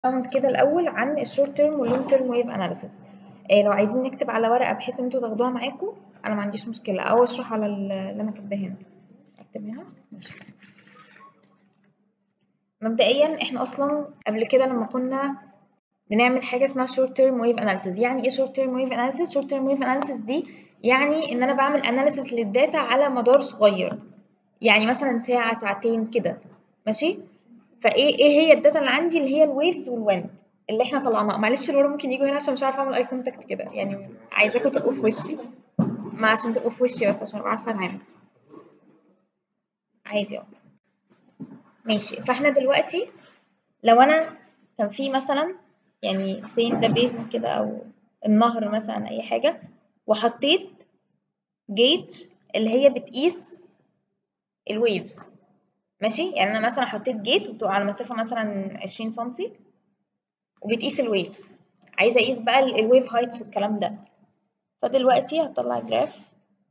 باوند كده الاول عن الشورت تيرم واللونج تيرم ويف اناليسيس لو عايزين نكتب على ورقه بحيث ان انتوا تاخدوها معاكم انا ما عنديش مشكله او اشرح على اللي انا كاتباه هنا اكتب هنا ماشي مبدئيا احنا اصلا قبل كده لما كنا بنعمل حاجه اسمها شورت تيرم ويف اناليسيس يعني ايه شورت تيرم ويف اناليسيس شورت تيرم ويف اناليسيس دي يعني ان انا بعمل اناليسيس للداتا على مدار صغير يعني مثلا ساعه ساعتين كده ماشي فايه ايه هي الداتا اللي عندي اللي هي الويفز والويند اللي احنا طلعناها معلش الورا ممكن يجوا هنا عشان مش عارفه اعمل اي كونتاكت كده يعني عايزاكم تبقوا في وشي ما عشان تبقوا في وشي بس عشان ابقى عارفه اتعامل عادي اه ماشي فاحنا دلوقتي لو انا كان في مثلا يعني سين ده بيزن كده او النهر مثلا اي حاجه وحطيت جيج اللي هي بتقيس الويفز ماشي يعني انا مثلا حطيت جيت وبتبقى على مسافه مثلا 20 سنتي وبتقيس الويفز عايزه اقيس بقى الويف هايتس والكلام ده فدلوقتي هطلع جراف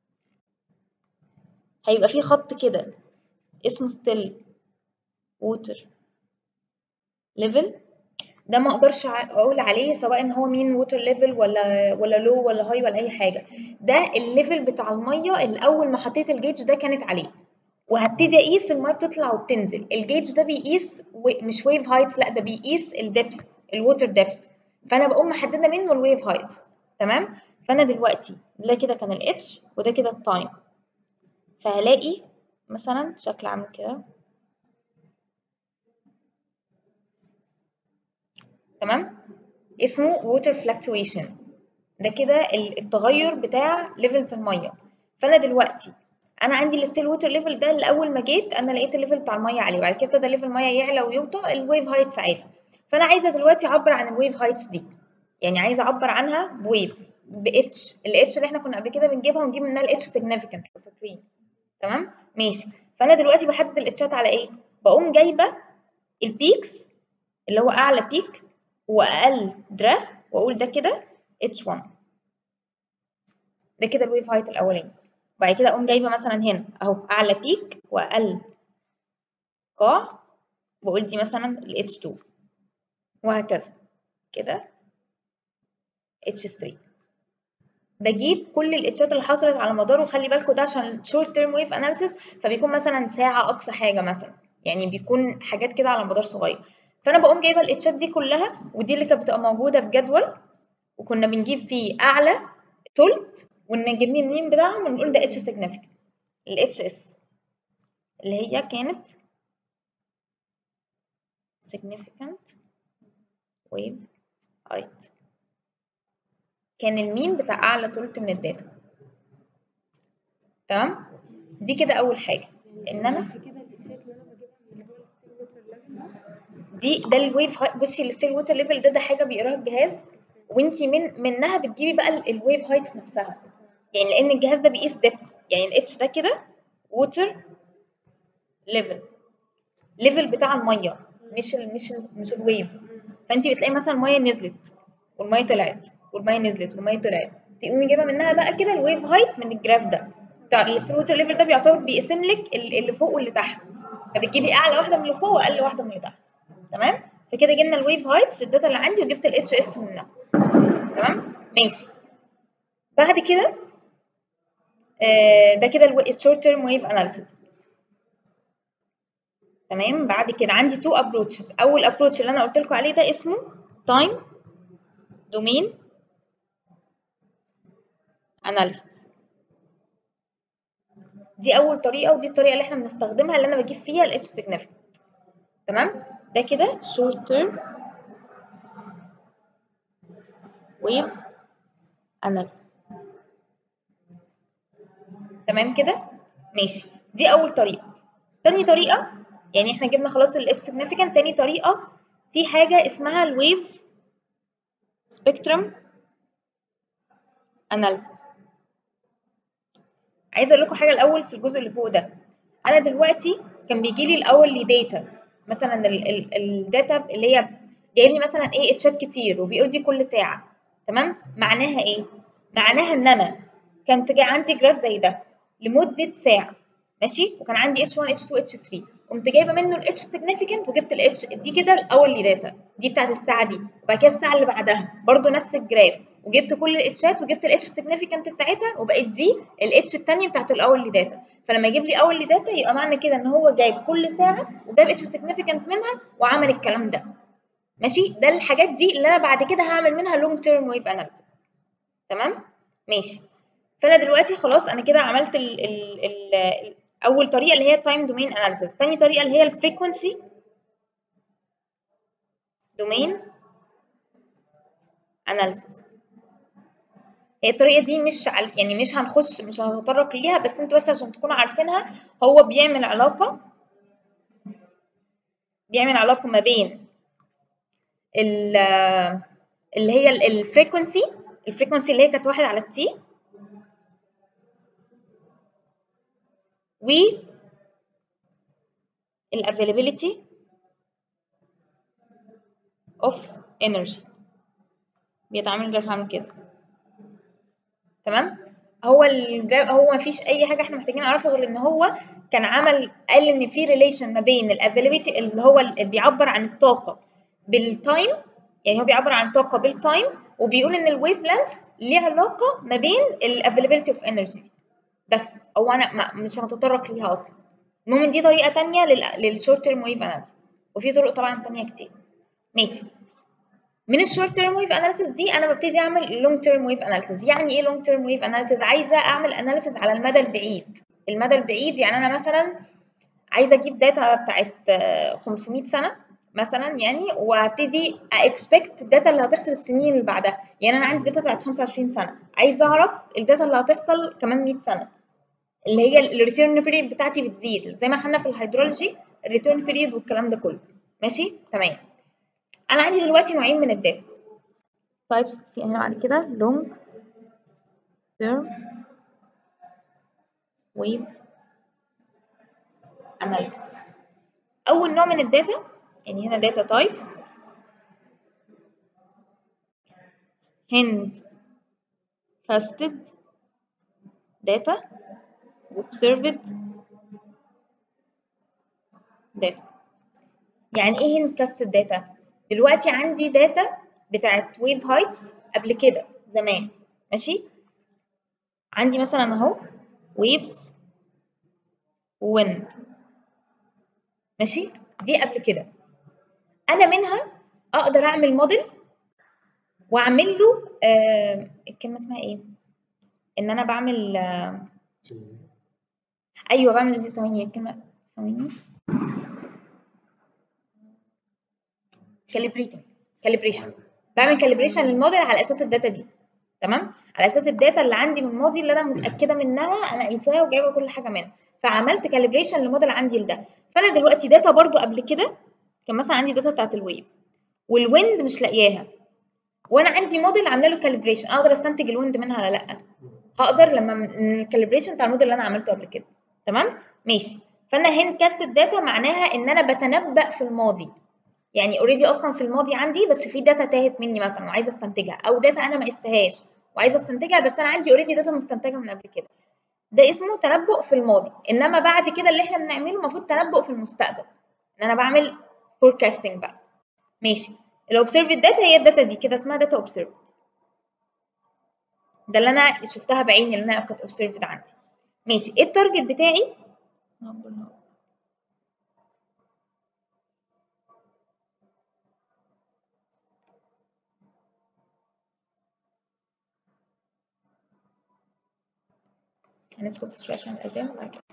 هيبقى فيه خط كده اسمه ستيل ووتر ليفل ده ما اقدرش اقول عليه سواء ان هو مين ووتر ليفل ولا ولا لو ولا هاي ولا اي حاجه ده الليفل بتاع الميه اللي اول ما حطيت الجيج ده كانت عليه وهبتدي اقيس الميه بتطلع وبتنزل الجيج ده بيقيس مش ويف هايتس لا ده بيقيس الدبس الووتر دبس فانا بقوم محدده منه الويف هايتس تمام فانا دلوقتي ده كده كان الاتش وده كده التايم فهلاقي مثلا شكل عامل كده تمام اسمه water fluctuation ده كده التغير بتاع ليفلز الميه فانا دلوقتي انا عندي الستيل ووتر ليفل ده اللي اول ما جيت انا لقيت الليفل بتاع الميه عالي وبعد كده ابتدى ليفل الميه يعلى ويوطى الويف هايتس عالي فانا عايزه دلوقتي اعبر عن الويف هايتس دي يعني عايزه اعبر عنها بويفز باتش الاتش اللي احنا كنا قبل كده بنجيبها ونجيب منها الاتش سيجنيفيكانت لو فاكرين تمام ماشي فانا دلوقتي بحدد الاتشات على ايه بقوم جايبه البيكس اللي هو اعلى بيك واقل درافت واقول ده كده اتش 1 ده كده الويف هايت الاولاني وبعد كده اقوم جايبه مثلا هنا اهو اعلى بيك واقل قاع واقول دي مثلا ال H2 وهكذا كده H3 بجيب كل الاتشات اللي حصلت على مداره وخلي بالكم ده عشان شورت تيرم ويف اناليسيس فبيكون مثلا ساعه اقصى حاجه مثلا يعني بيكون حاجات كده على مدار صغير فانا بقوم جايبه الاتشات دي كلها ودي اللي كانت بتبقى موجوده في جدول وكنا بنجيب فيه اعلى تلت ونجيب منين بتاعهم ونقول ده اتش سيجنيفيكانت الاتش اس اللي هي كانت significant wave height كان المين بتاع اعلى تلت من الداتا تمام دي كده اول حاجه ان انا دي ده الويف بصي الستيل ووتر ليفل ده ده حاجه بيقراها الجهاز وانت من منها بتجيبي بقى الويف هايتس نفسها يعني لان الجهاز ده بيقيس ديبس يعني الاتش ده كده ووتر ليفل ليفل بتاع الميه مش ال مش ال مش الويفز فانت بتلاقي مثلا الميه نزلت والميه طلعت والميه نزلت والميه طلعت تقومي جايبه منها بقى كده الويف هايت من الجراف ده بتاع الستيل ووتر ليفل ده بيعتبر بيقسم لك اللي فوق واللي تحت فبتجيبي اعلى واحده من اللي فوق واقل واحده من اللي تحت تمام فكده جبنا الويف هايتس الداتا اللي عندي وجبت الاتش اس منها تمام ماشي بعد كده آه ده كده الشورت تيرم ويف اناليسيس تمام بعد كده عندي تو ابروتشز اول ابروتش اللي انا قلت لكم عليه ده اسمه تايم دومين اناليسيس دي اول طريقه ودي الطريقه اللي احنا بنستخدمها اللي انا بجيب فيها الاتش سيجنيفيكانت تمام ده كده شورت تيرم ويف اناليسيس تمام كده ماشي دي اول طريقه تاني طريقه يعني احنا جبنا خلاص ال H significant تاني طريقه في حاجه اسمها الويف سبيكترم اناليسيس عايزه اقول لكم حاجه الاول في الجزء اللي فوق ده انا دلوقتي كان بيجي لي الاول لي داتا مثلا الداتا اللي هي جايب لي مثلا ايه اتشات كتير وبيقول دي كل ساعه تمام معناها ايه معناها ان انا كانت جاي عندي جراف زي ده لمده ساعه ماشي وكان عندي H1 H2 H3 قمت جايبه منه الاتش سيجنيفيكانت وجبت الاتش دي كده الاول داتا دي بتاعت الساعه دي وبعد كده الساعه اللي بعدها برضو نفس الجراف وجبت كل الاتشات وجبت الاتش سيجنيفيكانت بتاعتها وبقت دي الاتش الثانيه بتاعت الاول داتا فلما يجيب لي اول داتا يبقى معنى كده ان هو جايب كل ساعه وجاب اتش سيجنيفيكانت منها وعمل الكلام ده ماشي ده الحاجات دي اللي انا بعد كده هعمل منها لونج تيرم ويف اناليسيس تمام ماشي فانا دلوقتي خلاص انا كده عملت ال ال ال اول طريقه اللي هي التايم دومين اناليسيس تاني طريقه اللي هي الفريكونسي دومين اناليسيس هي الطريقه دي مش عل... يعني مش هنخش مش هنتطرق ليها بس انتوا بس عشان تكونوا عارفينها هو بيعمل علاقه بيعمل علاقه ما بين ال اللي هي الفريكونسي الفريكونسي اللي هي كانت واحد على التي و الافيلابيلتي اوف انرجي بيتعامل جراف عامل كده تمام هو الجراف هو ما فيش اي حاجه احنا محتاجين نعرفها غير ان هو كان عمل قال ان في ريليشن ما بين الافيلابيلتي اللي هو اللي بيعبر عن الطاقه بالتايم يعني هو بيعبر عن الطاقه بالتايم وبيقول ان الويف لينث ليه علاقه ما بين الافيلابيلتي اوف انرجي بس هو انا ما مش هنتطرق ليها اصلا المهم دي طريقه تانية للشورت تيرم ويف اناليسيس وفي طرق طبعا تانية كتير ماشي من الشورت تيرم ويف اناليسيس دي انا ببتدي اعمل لونج تيرم ويف اناليسيس يعني ايه لونج تيرم ويف اناليسيس عايزه اعمل اناليسيس على المدى البعيد المدى البعيد يعني انا مثلا عايزه اجيب داتا بتاعت 500 سنه مثلا يعني وابتدي اكسبكت الداتا اللي هتحصل السنين اللي بعدها يعني انا عندي داتا بتاعت 25 سنه عايزه اعرف الداتا اللي هتحصل كمان 100 سنه اللي هي الريتيرن بيريد بتاعتي بتزيد زي ما خدنا في الهيدرولوجي الريتيرن بيريد والكلام ده كله ماشي تمام انا عندي دلوقتي نوعين من الداتا تايبس في هنا بعد كده لونج تيرم ويف اناليسيس اول نوع من الداتا يعني هنا داتا تايبس هند كاستد داتا observed data يعني ايه هند كاستد داتا دلوقتي عندي داتا بتاعت ويف هايتس قبل كده زمان ماشي عندي مثلا اهو ويفز ويند ماشي دي قبل كده انا منها اقدر اعمل موديل واعمل له آه الكلمه اسمها ايه ان انا بعمل آه ايوه بعمل ثواني الكلمه ثواني كاليبريتنج كاليبريشن بعمل كاليبريشن للموديل على اساس الداتا دي تمام على اساس الداتا اللي عندي من الماضي اللي انا متاكده منها انا قايساها وجايبه كل حاجه منها فعملت كاليبريشن لموديل عندي لده فانا دلوقتي داتا برضو قبل كده كان مثلا عندي داتا بتاعت الويف والويند مش لاقياها وانا عندي موديل عامله له كاليبريشن اقدر استنتج الويند منها ولا لا هقدر لما من الكاليبريشن بتاع الموديل اللي انا عملته قبل كده تمام ماشي فانا هند كاست داتا معناها ان انا بتنبأ في الماضي يعني اوريدي اصلا في الماضي عندي بس في داتا تاهت مني مثلا وعايزه استنتجها او داتا انا ما قستهاش وعايزه استنتجها بس انا عندي اوريدي داتا مستنتجه من قبل كده ده اسمه تنبؤ في الماضي انما بعد كده اللي احنا بنعمله المفروض تنبؤ في المستقبل ان انا بعمل فوركاستنج بقى ماشي الاوبسيرفد داتا هي الداتا دي كده اسمها داتا اوبسيرفد ده اللي انا شفتها بعيني اللي انا كانت اوبسيرفد عندي ماشي ايه التارجت بتاعي هنسكت بس شويه عشان الاذان وبعد كده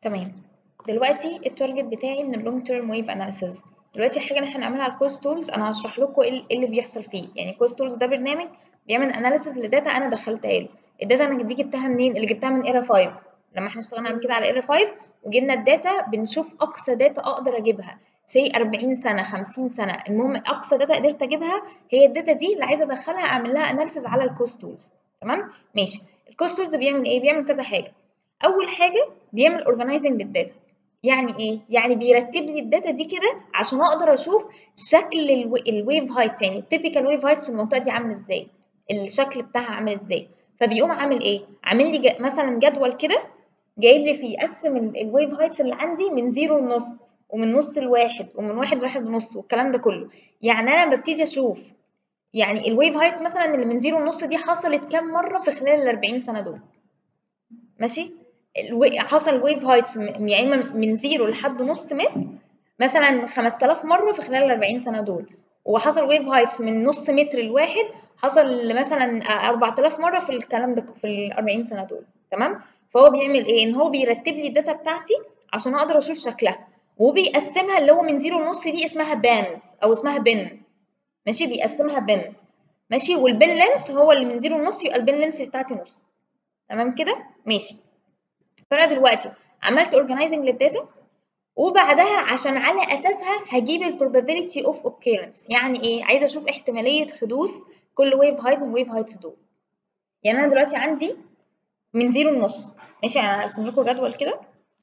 تمام دلوقتي التارجت بتاعي من اللونج تيرم ويف اناليسيز دلوقتي الحاجه اللي احنا هنعملها على الكوست تولز انا هشرح لكم ايه إيه اللي بيحصل فيه يعني كوست تولز ده برنامج بيعمل اناليسيز لداتا انا دخلتها له الداتا انا دي جبتها منين اللي جبتها من ايرا 5 لما احنا اشتغلنا قبل كده على ايرا 5 وجبنا الداتا بنشوف اقصى داتا اقدر اجيبها سي 40 سنه 50 سنه المهم اقصى داتا قدرت اجيبها هي الداتا دي اللي عايزه ادخلها اعمل لها اناليسيز على الكوست تولز تمام ماشي الكوست تولز بيعمل ايه بيعمل كذا حاجه اول حاجه بيعمل اورجنايزنج للداتا يعني ايه يعني بيرتب لي الداتا دي كده عشان اقدر اشوف شكل الويف هايتس يعني التيبيكال ويف هايتس في المنطقه دي عامل ازاي الشكل بتاعها عامل ازاي فبيقوم عامل ايه عامل لي ج- مثلا جدول كده جايب لي فيه يقسم الويف هايتس اللي عندي من زيرو لنص ومن نص لواحد ومن واحد لواحد ونص والكلام ده كله يعني انا ببتدي اشوف يعني الويف هايتس مثلا اللي من زيرو لنص دي حصلت كام مره في خلال ال 40 سنه دول ماشي الو- حصل ويف هايتس م- يعني من- من زيرو لحد نص متر مثلا 5000 مره في خلال ال 40 سنه دول وحصل ويف هايتس من نص متر لواحد حصل مثلا 4000 مره في الكلام ده في ال 40 سنه دول تمام فهو بيعمل ايه ان هو بيرتب لي الداتا بتاعتي عشان اقدر اشوف شكلها وبيقسمها اللي هو من زيرو لنص دي اسمها بانز او اسمها بن ماشي بيقسمها بنز ماشي والبن لينس هو اللي من زيرو لنص يبقى البن لينس بتاعتي نص تمام كده ماشي فانا دلوقتي عملت اورجنايزنج للداتا وبعدها عشان على اساسها هجيب البروبابيلتي اوف اوكيرنس يعني ايه عايزه اشوف احتماليه حدوث كل ويف هايت من ويف هايتس دول يعني انا دلوقتي عندي من زيرو لنص ماشي انا هرسم لكم جدول كده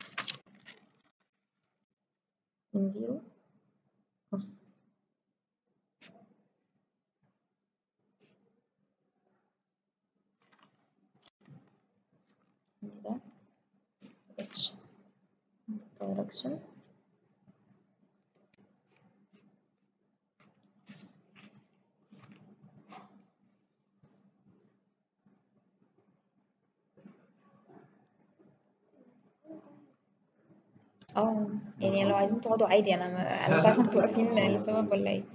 من زيرو نص ده اتش direction اه يعني لو عايزين تقعدوا عادي انا ما... انا مش عارفه انتوا واقفين لسبب ولا ايه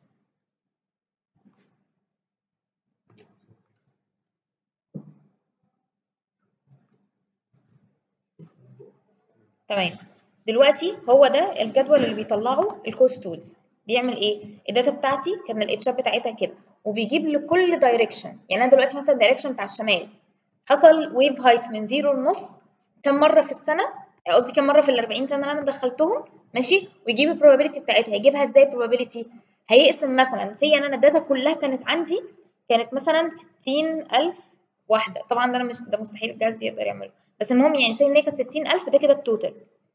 تمام دلوقتي هو ده الجدول اللي بيطلعه الكوست تولز بيعمل ايه الداتا بتاعتي كان الاتشات بتاعتها كده وبيجيب لكل دايركشن يعني انا دلوقتي مثلا الدايركشن بتاع الشمال حصل ويف هايتس من زيرو لنص كم مره في السنه قصدي كم مره في ال 40 سنه اللي انا دخلتهم ماشي ويجيب البروبابيلتي بتاعتها هيجيبها ازاي البروبابيلتي هيقسم مثلا سي انا الداتا كلها كانت عندي كانت مثلا 60000 واحده طبعا ده انا مش ده مستحيل الجهاز يقدر يعمله بس المهم يعني سي ان هي كانت 60000 ده كده التوتال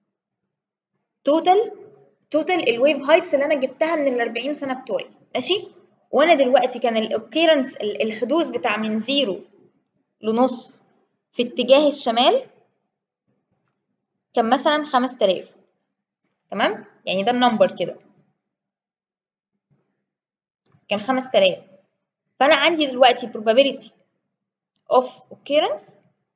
توتال توتال الويف هايتس اللي انا جبتها من ال 40 سنه بتوعي ماشي وانا دلوقتي كان الاوكيرنس الحدوث بتاع من زيرو لنص في اتجاه الشمال كان مثلا 5000 تمام يعني ده النمبر كده كان 5000 فانا عندي دلوقتي probability of occurrence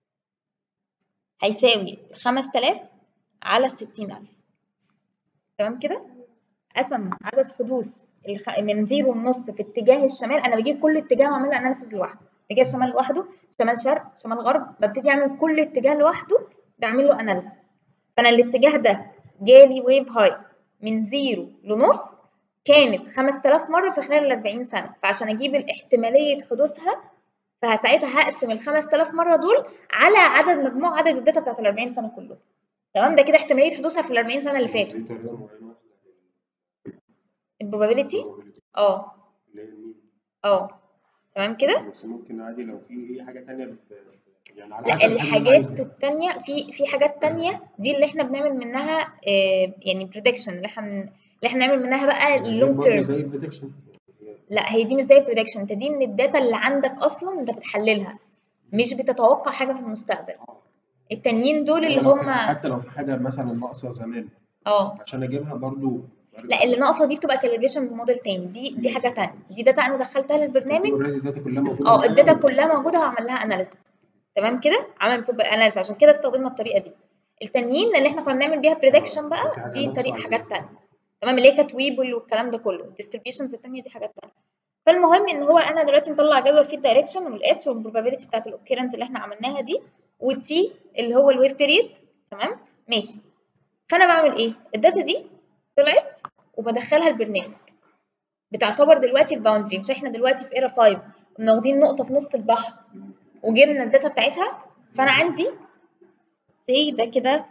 هيساوي 5000 على 60000 تمام كده قسم عدد حدوث الخ... من زيرو لنص في اتجاه الشمال انا بجيب كل اتجاه واعمل له اناليسيس لوحده اتجاه الشمال لوحده شمال شرق شمال غرب ببتدي اعمل كل اتجاه لوحده بعمل له اناليسيس فانا الاتجاه ده جالي ويف هايتس من زيرو لنص كانت 5000 مره في خلال ال 40 سنه فعشان اجيب الاحتماليه حدوثها فساعتها هقسم ال 5000 مره دول على عدد مجموع عدد الداتا بتاعت ال 40 سنه كلهم تمام ده كده احتماليه حدوثها في ال 40 سنه اللي فاتوا دي طريقة معينة البروبابيلتي اه اللي هي مين؟ اه تمام كده بس ممكن عادي لو في اي حاجة تانية ب... يعني على لا حسب الحاجة اللي أنا الحاجات عايزها. التانية في في حاجات تانية دي اللي احنا بنعمل منها آه يعني بريدكشن اللي احنا اللي احنا نعمل منها بقى يعني هي اللونج برضه تيرم زي البريدكشن لا هي دي مش زي بريدكشن انت دي من الداتا اللي عندك اصلا انت بتحللها مش بتتوقع حاجة في المستقبل التانيين دول اللي يعني لو في- هم حتى لو في حاجة مثلا ناقصة زمان اه عشان اجيبها برضه لا اللي ناقصه دي بتبقى كاليبريشن بموديل تاني دي دي حاجه تانية دي داتا انا دخلتها للبرنامج اوريدي الداتا كلها موجودة اه معايا الداتا ولا- كلها موجوده وعمل لها اناليسيس تمام كده عمل بروب اناليسيس عشان كده استخدمنا الطريقه دي التانيين اللي احنا كنا بنعمل بيها بريدكشن في بقى حاجة دي ناقصة طريقه عايزين- حاجات تانية تمام اللي هي كانت ويبل والكلام ده كله الديستريبيوشنز التانية دي حاجات تانية فالمهم ان هو انا دلوقتي مطلع جدول فيه الدايركشن والاتش والبروبابيلتي بتاعت الاوكيرنس اللي احنا عملناها دي والتي اللي هو الويف بيريد تمام ماشي فانا بعمل ايه الداتا دي طلعت وبدخلها البرنامج بتعتبر دلوقتي الباوندري مش احنا دلوقتي في ايرا 5 كنا واخدين نقطه في نص البحر وجبنا الداتا بتاعتها فانا عندي سي ده كده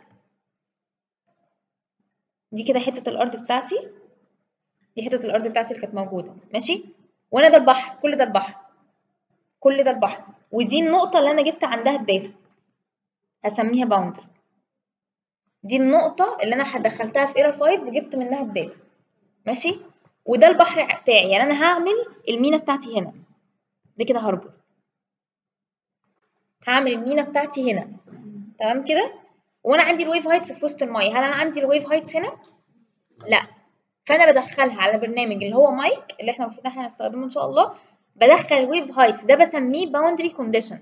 دي كده حته الارض بتاعتي دي حته الارض بتاعتي اللي كانت موجوده ماشي وانا ده البحر كل ده البحر كل ده البحر ودي النقطه اللي انا جبت عندها الداتا هسميها باوندري دي النقطه اللي انا دخلتها في ايرا 5 وجبت منها الداتا ماشي وده البحر بتاعي يعني انا هعمل المينا بتاعتي هنا ده كده هاربر هعمل المينا بتاعتي هنا تمام كده وانا عندي الويف هايتس في وسط الميه هل انا عندي الويف هايتس هنا لا فانا بدخلها على برنامج اللي هو مايك اللي احنا المفروض احنا هنستخدمه ان شاء الله بدخل الويف هايتس ده بسميه باوندري كونديشن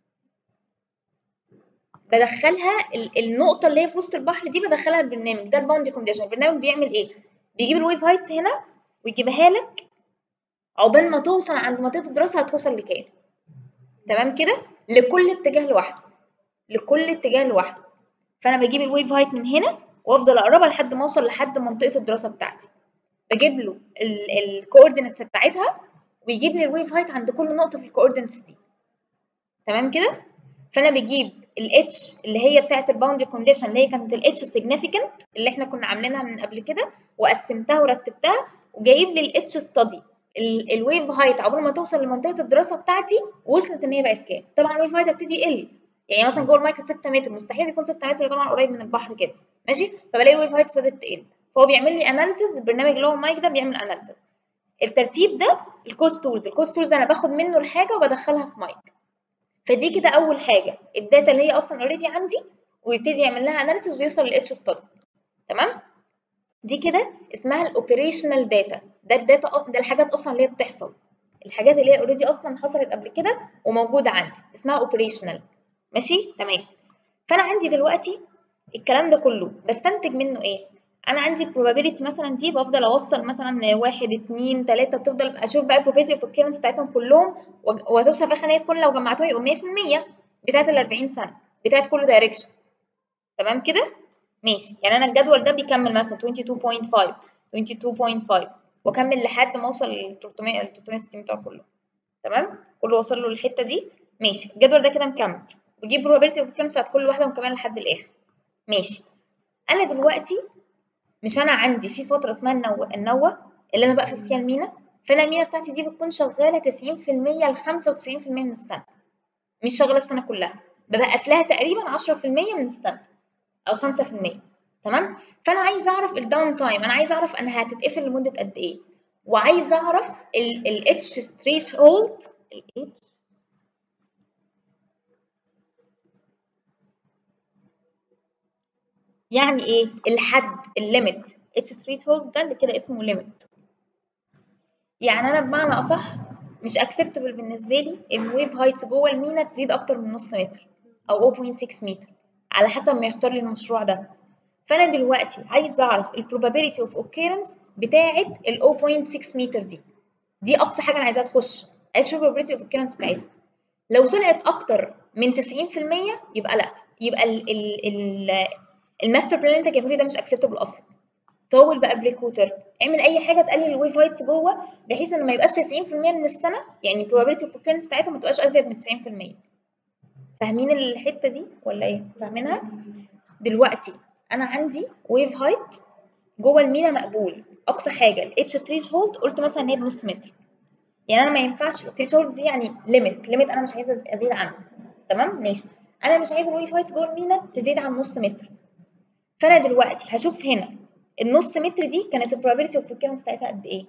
بدخلها النقطه اللي هي في وسط البحر دي بدخلها البرنامج ده الباوندري كونديشن البرنامج بيعمل ايه بيجيب الويف هايتس هنا ويجيبها لك عقبال ما توصل عند منطقه الدراسه هتوصل لكام تمام كده لكل اتجاه لوحده لكل اتجاه لوحده فانا بجيب الويف هايت من هنا وافضل اقربها لحد ما اوصل لحد منطقه الدراسه بتاعتي بجيب له الكوردينتس بتاعتها ويجيب لي الويف هايت عند كل نقطه في الكوردينتس دي تمام كده فانا بجيب الاتش اللي هي بتاعه الباوندري كونديشن اللي هي كانت الاتش سيجنيفيكانت اللي احنا كنا عاملينها من قبل كده وقسمتها ورتبتها وجايب لي الاتش ستادي الويف هايت عقبال ما توصل لمنطقه الدراسه بتاعتي وصلت ان هي بقت كام طبعا الويف هايت هتبتدي يقل يعني مثلا جوه المايه كانت 6 متر مستحيل يكون 6 متر طبعا قريب من البحر كده ماشي فبلاقي الويف هايت ابتدت تقل فهو بيعمل لي اناليسيز البرنامج اللي هو المايك ده بيعمل اناليسيز الترتيب ده الكوست تولز الكوست تولز انا باخد منه الحاجه وبدخلها في مايك فدي كده اول حاجه الداتا اللي هي اصلا اوريدي عندي ويبتدي يعمل لها اناليسيز ويوصل للاتش ستادي تمام دي كده اسمها الاوبريشنال داتا ده الداتا اصلا ده الحاجات اصلا اللي هي بتحصل الحاجات اللي هي اوريدي اصلا حصلت قبل كده وموجوده عندي اسمها اوبريشنال ماشي تمام فانا عندي دلوقتي الكلام ده كله بستنتج منه ايه انا عندي البروبابيلتي مثلا دي بفضل اوصل مثلا واحد اتنين تلاته تفضل اشوف بقى البروبابيلتي اوف الكيرنس بتاعتهم كلهم وهتوصل في الاخر ان هي تكون لو جمعتهم يبقوا 100% بتاعت ال 40 سنه بتاعت كل دايركشن تمام كده ماشي يعني انا الجدول ده بيكمل مثلا 22.5 22.5 واكمل لحد ما اوصل لل 300 ل 360 بتوع كله تمام كله وصل له الحته دي ماشي الجدول ده كده مكمل وجيب probability of occurrence بتاعت كل واحده وكمان لحد الاخر ماشي انا دلوقتي مش انا عندي في فتره اسمها النوة النوة اللي انا بقفل فيها المينا فانا المينا بتاعتي دي بتكون شغاله 90% ل 95% من السنه مش شغاله السنه كلها ببقى قافلاها تقريبا 10% من السنه او 5% تمام فانا عايزه اعرف الداون تايم انا عايزه اعرف انا هتتقفل لمده قد ايه وعايزه اعرف الاتش ثريش هولد الاتش يعني ايه الحد الليميت اتش ثريش هولد ده اللي كده اسمه ليميت يعني انا بمعنى اصح مش اكسبتبل بالنسبه لي الويف هايتس جوه المينا تزيد اكتر من نص متر او 0.6 متر على حسب ما يختار لي المشروع ده فانا دلوقتي عايز اعرف البروبابيلتي اوف اوكيرنس بتاعه ال 0.6 متر دي دي اقصى حاجه انا عايزاها تخش عايز اشوف البروبابيلتي اوف اوكيرنس بتاعتها لو طلعت اكتر من 90% يبقى لا يبقى ال ال ال الماستر بلان اللي انت جايبه لي ده مش اكسبتبل اصلا طول بقى بريك ووتر اعمل اي حاجه تقلل الويف هايتس جوه بحيث ان ما يبقاش 90% من السنه يعني probability of occurrence بتاعتها ما تبقاش ازيد من 90% فاهمين الحته دي ولا ايه فاهمينها دلوقتي انا عندي ويف هايت جوه المينا مقبول اقصى حاجه الاتش ثريش هولد قلت مثلا ان هي بنص متر يعني انا ما ينفعش الثريش هولد دي يعني ليميت ليميت انا مش عايزه ازيد عنه تمام ماشي انا مش عايزه الويف هايت جوه المينا تزيد عن نص متر فانا دلوقتي هشوف هنا النص متر دي كانت البروبابيلتي اوف الكيرنس بتاعتها قد ايه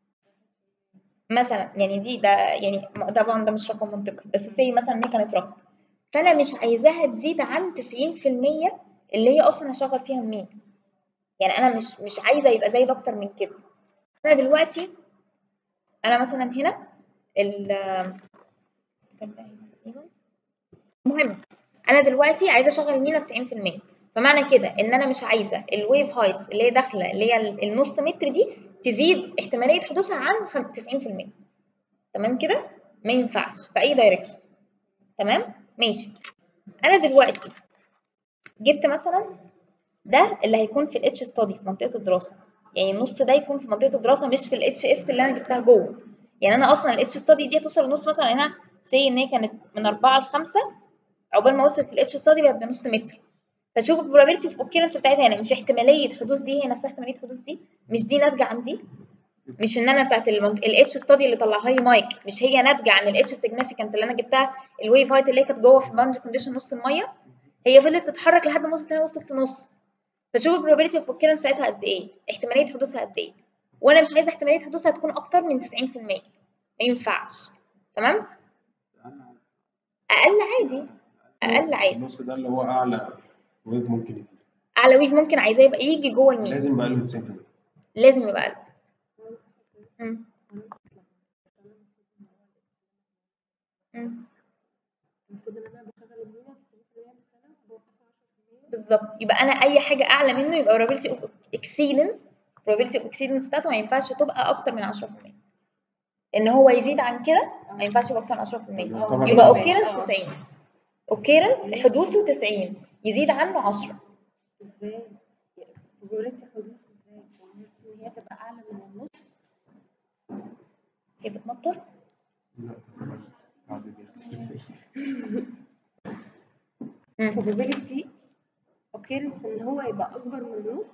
مثلا يعني دي ده يعني طبعا ده مش رقم منطقي بس سي مثلا ان هي كانت رقم فانا مش عايزاها تزيد عن 90% اللي هي اصلا هشغل فيها المين يعني انا مش مش عايزه يبقى زايد اكتر من كده انا دلوقتي انا مثلا هنا ال المهم انا دلوقتي عايزه اشغل المينا 90% فمعنى كده ان انا مش عايزه الويف هايتس اللي هي داخله اللي هي النص متر دي تزيد احتماليه حدوثها عن 90% تمام كده ما ينفعش في اي دايركشن تمام ماشي انا دلوقتي جبت مثلا ده اللي هيكون في الاتش ستادي في منطقه الدراسه يعني النص ده يكون في منطقه الدراسه مش في الاتش اس اللي انا جبتها جوه يعني انا اصلا الاتش ستادي دي هتوصل لنص مثلا هنا سي ان هي كانت من 4 ل 5 عقبال ما وصلت للاتش ستادي بقت بنص متر فشوف البروبابيلتي اوف اوكيرنس بتاعتها هنا مش احتماليه حدوث دي هي نفسها احتماليه حدوث دي مش دي ناتجه عن دي مش ان انا بتاعت الاتش ستادي اللي طلعها لي مايك مش هي ناتجه عن الاتش سيجنيفيكانت اللي انا جبتها الويف هايت اللي هي كانت جوه في الباوندري كونديشن نص الميه هي فضلت تتحرك لحد ما وصلت هنا وصلت لنص فشوف البروبابيلتي اوف اوكيرنس ساعتها قد ايه احتماليه حدوثها قد ايه وانا مش عايزه احتماليه حدوثها تكون اكتر من 90% ما ينفعش تمام اقل عادي اقل عادي النص ده اللي هو اعلى ويف ممكن يجي اعلى ويف ممكن عايزاه يبقى يجي جوه المين لازم يبقى اقل من 90% لازم يبقى اقل مم. مم. بالظبط يبقى انا اي حاجه اعلى منه يبقى probability of exceedance probability of exceedance بتاعته ما ينفعش تبقى اكتر من 10% ان هو يزيد عن كده ما ينفعش يبقى اكتر من 10% يعتبر يبقى رقم. occurrence 90 occurrence حدوثه 90 يزيد عنه 10 ازاي probability حدوث ازاي ان هي تبقى اعلى من النص هي بتمطر لا بعد كده. مم. probability occurrence ان هو يبقى اكبر من النص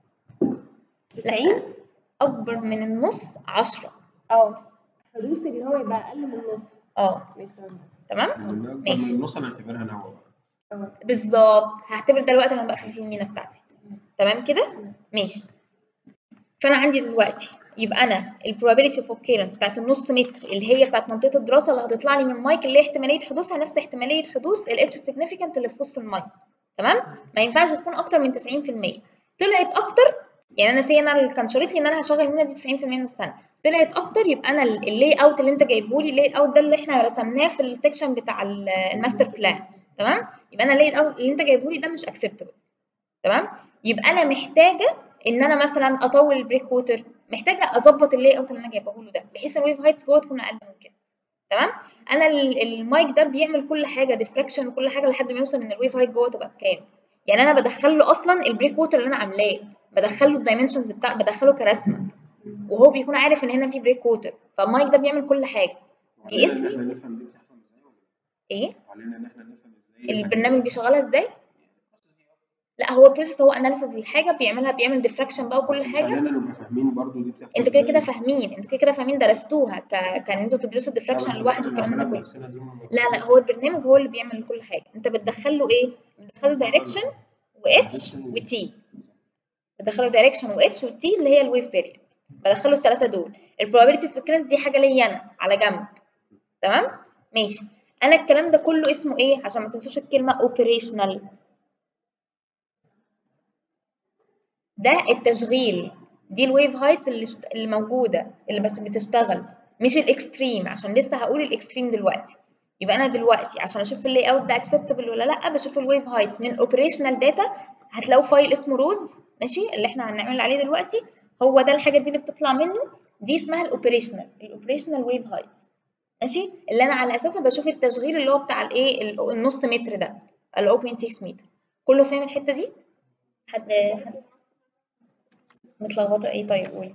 90 اكبر من النص 10 اه حدوث اللي هو يبقى اقل من النص اه مش فاهمة. تمام لان اكبر ماشي. من النص انا اعتبرها نوع بقى اه بالظبط هعتبر ده الوقت اللي انا بقفل فيه المينا بتاعتي تمام كده ماشي فانا عندي دلوقتي يبقى انا البروبابيلتي اوف occurrence بتاعت النص متر اللي هي بتاعت منطقه الدراسه اللي هتطلع لي من مايك اللي هي احتماليه حدوثها نفس احتماليه حدوث الاتش سيجنيفيكانت اللي في وسط المايك تمام ما ينفعش تكون اكتر من 90% طلعت اكتر يعني انا سي انا اللي كان شريط لي ان انا هشغل المينا دي 90% من السنه طلعت اكتر يبقى انا اللاي اوت اللي انت جايبه لي اللاي اوت ده اللي احنا رسمناه في السكشن بتاع ال- الماستر بلان تمام يبقى انا اللاي اوت اللي انت جايبه لي ده مش اكسبتبل تمام يبقى انا محتاجه ان انا مثلا اطول البريك ووتر محتاجه اظبط اللاي اوت اللي انا جايبه له ده بحيث الويف هايتس جوه تكون اقل من كده تمام انا ال- المايك ده بيعمل كل حاجه ديفراكشن وكل حاجه لحد ما يوصل ان الويف هايت جوه تبقى بكام يعني انا بدخل له اصلا البريك ووتر اللي انا عاملاه بدخل له الدايمنشنز بتاع بدخله كرسمه وهو بيكون عارف ان هنا في بريك ووتر فالمايك ده بيعمل كل حاجه بيقيس علينا ان لي احنا نفهم دي بتحصل ازاي ولا ايه علينا ان احنا نفهم ازاي البرنامج بيشغلها ازاي لا هو البروسيس هو اناليسيز للحاجه بيعملها بيعمل ديفراكشن بقى وكل بس مش حاجه علينا نبقى فاهمين برضو دي بتحصل انتوا كده ازاي. كده فاهمين انتوا كده كده فاهمين درستوها ك... كان انتوا تدرسوا لا، الديفراكشن بس لوحده إحنا والكلام ده نعملها كله بنفسنا دي م- لا لا هو البرنامج هو اللي بيعمل كل حاجه انت بتدخل له ايه بتدخل له دايركشن واتش وتي بدخل له دايركشن واتش وتي اللي هي الويف بيريد بدخل له الثلاثه دول البروبابيلتي اوف occurrence دي حاجه ليا انا على جنب تمام ماشي انا الكلام ده كله اسمه ايه عشان ما تنسوش الكلمه اوبريشنال ده التشغيل دي الويف هايتس اللي, شت... اللي موجوده اللي بس بتشتغل مش الاكستريم عشان لسه هقول الاكستريم دلوقتي يبقى انا دلوقتي عشان اشوف اللاي اوت ده اكسبتبل ولا لا بشوف الويف هايتس من اوبريشنال داتا هتلاقوا فايل اسمه روز ماشي اللي احنا هنعمل عليه دلوقتي هو ده الحاجه دي اللي بتطلع منه دي اسمها الاوبريشنال الاوبريشنال ويف هايتس ماشي اللي انا على اساسه بشوف التشغيل اللي هو بتاع الايه ال- النص متر ده ال 0.6 متر كله فاهم الحته دي حد حد متلخبطه ايه طيب قولي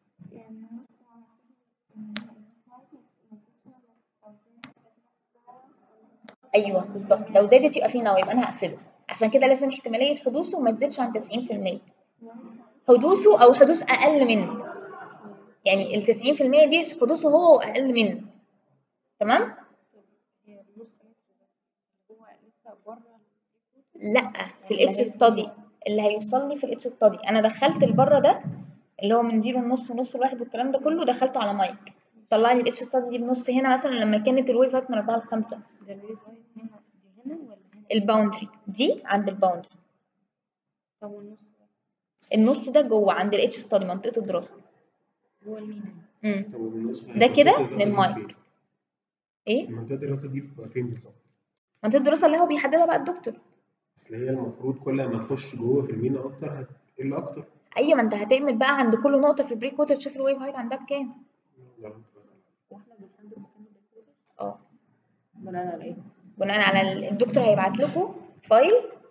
ايوه بالظبط لو زادت يبقى في نوع يبقى انا هقفله عشان كده لازم احتماليه حدوثه ما تزيدش عن 90% حدوثه او حدوث اقل منه يعني ال 90% دي حدوثه هو واقل منه تمام هي النص متر ده هو لسه بره لا في الاتش ستادي اللي هيوصلني في الاتش ستادي انا دخلت البره ده اللي هو من زيرو ونص ونص لواحد والكلام ده كله دخلته على مايك طلع لي الاتش ستادي دي بنص هنا مثلا لما كانت الويف هات من 4 ل 5 ده الويف هايت هنا دي هنا ولا هنا؟ الباوندري دي عند الباوندري طب والنص ده النص ده جوه عند الاتش ستادي منطقه الدراسه هو المينا امم طب وبالنسبة ده كده لمنطقة الدراسة دي للمايك. فين؟ ايه منطقة الدراسة دي بتبقى فين بالظبط؟ منطقه الدراسه اللي هو بيحددها بقى الدكتور اصل هي المفروض كل ما تخش جوه في المينا اكتر هتقل اكتر ايوه ما انت هتعمل بقى عند كل نقطه في البريك ووتر تشوف الويف هايت عندها بكام واحنا بنحدد مكان الدكتور اه بناء على ايه؟ بناء على ال- الدكتور هيبعت لكم فايل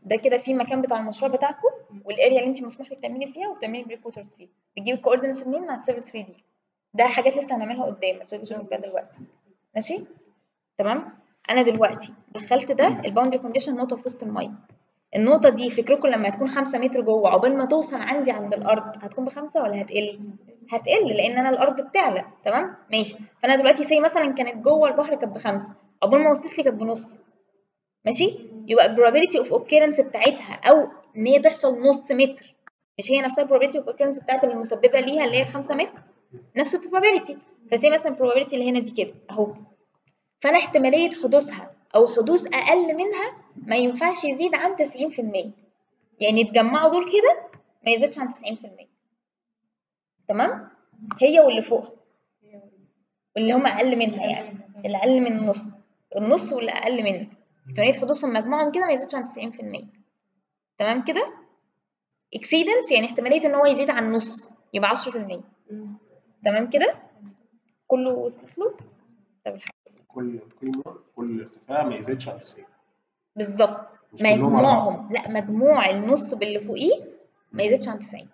ده كده في مكان بتاع المشروع بتاعكم والاريا اللي انت مسموح لك تعملي فيها وبتعملي بريك ووترز فيه بتجيبي الكوردينتس منين مع السيفل 3 دي ده حاجات لسه هنعملها قدام ما تشغلش بالك بيها دلوقتي ماشي تمام انا دلوقتي دخلت ده الباوندري كونديشن نقطه في وسط الميه النقطه دي فكركم لما هتكون 5 متر جوه عقبال ما توصل عندي عند الارض هتكون بخمسه ولا هتقل هتقل لان انا الارض بتعلى تمام ماشي فانا دلوقتي سي مثلا كانت جوه البحر كانت بخمسه عقبال ما وصلت لي كانت بنص ماشي يبقى البروبابيلتي اوف اوكيرنس بتاعتها او ان هي تحصل نص متر مش هي نفسها البروبابيلتي اوف اوكيرنس بتاعت المسببه ليها اللي هي 5 متر نفس البروبابيلتي فسي مثلا البروبابيلتي اللي هنا دي كده اهو فانا احتماليه حدوثها او حدوث اقل منها ما ينفعش يزيد عن 90% يعني يتجمعوا دول كده ما يزيدش عن 90% تمام هي واللي فوقها واللي هم اقل منها يعني اللي اقل من النص النص واللي اقل منه احتماليه حدوثهم مجموعهم كده ما يزيدش عن 90% تمام كده اكسيدنس يعني احتماليه ان هو يزيد عن نص يبقى 10% تمام كده كله وصلت له طب الحمد لله. كل قيمه كل ارتفاع ما يزيدش عن 90 بالظبط مش كلهم على بعض. مجموعهم لا مجموع النص باللي فوقيه ما يزيدش عن 90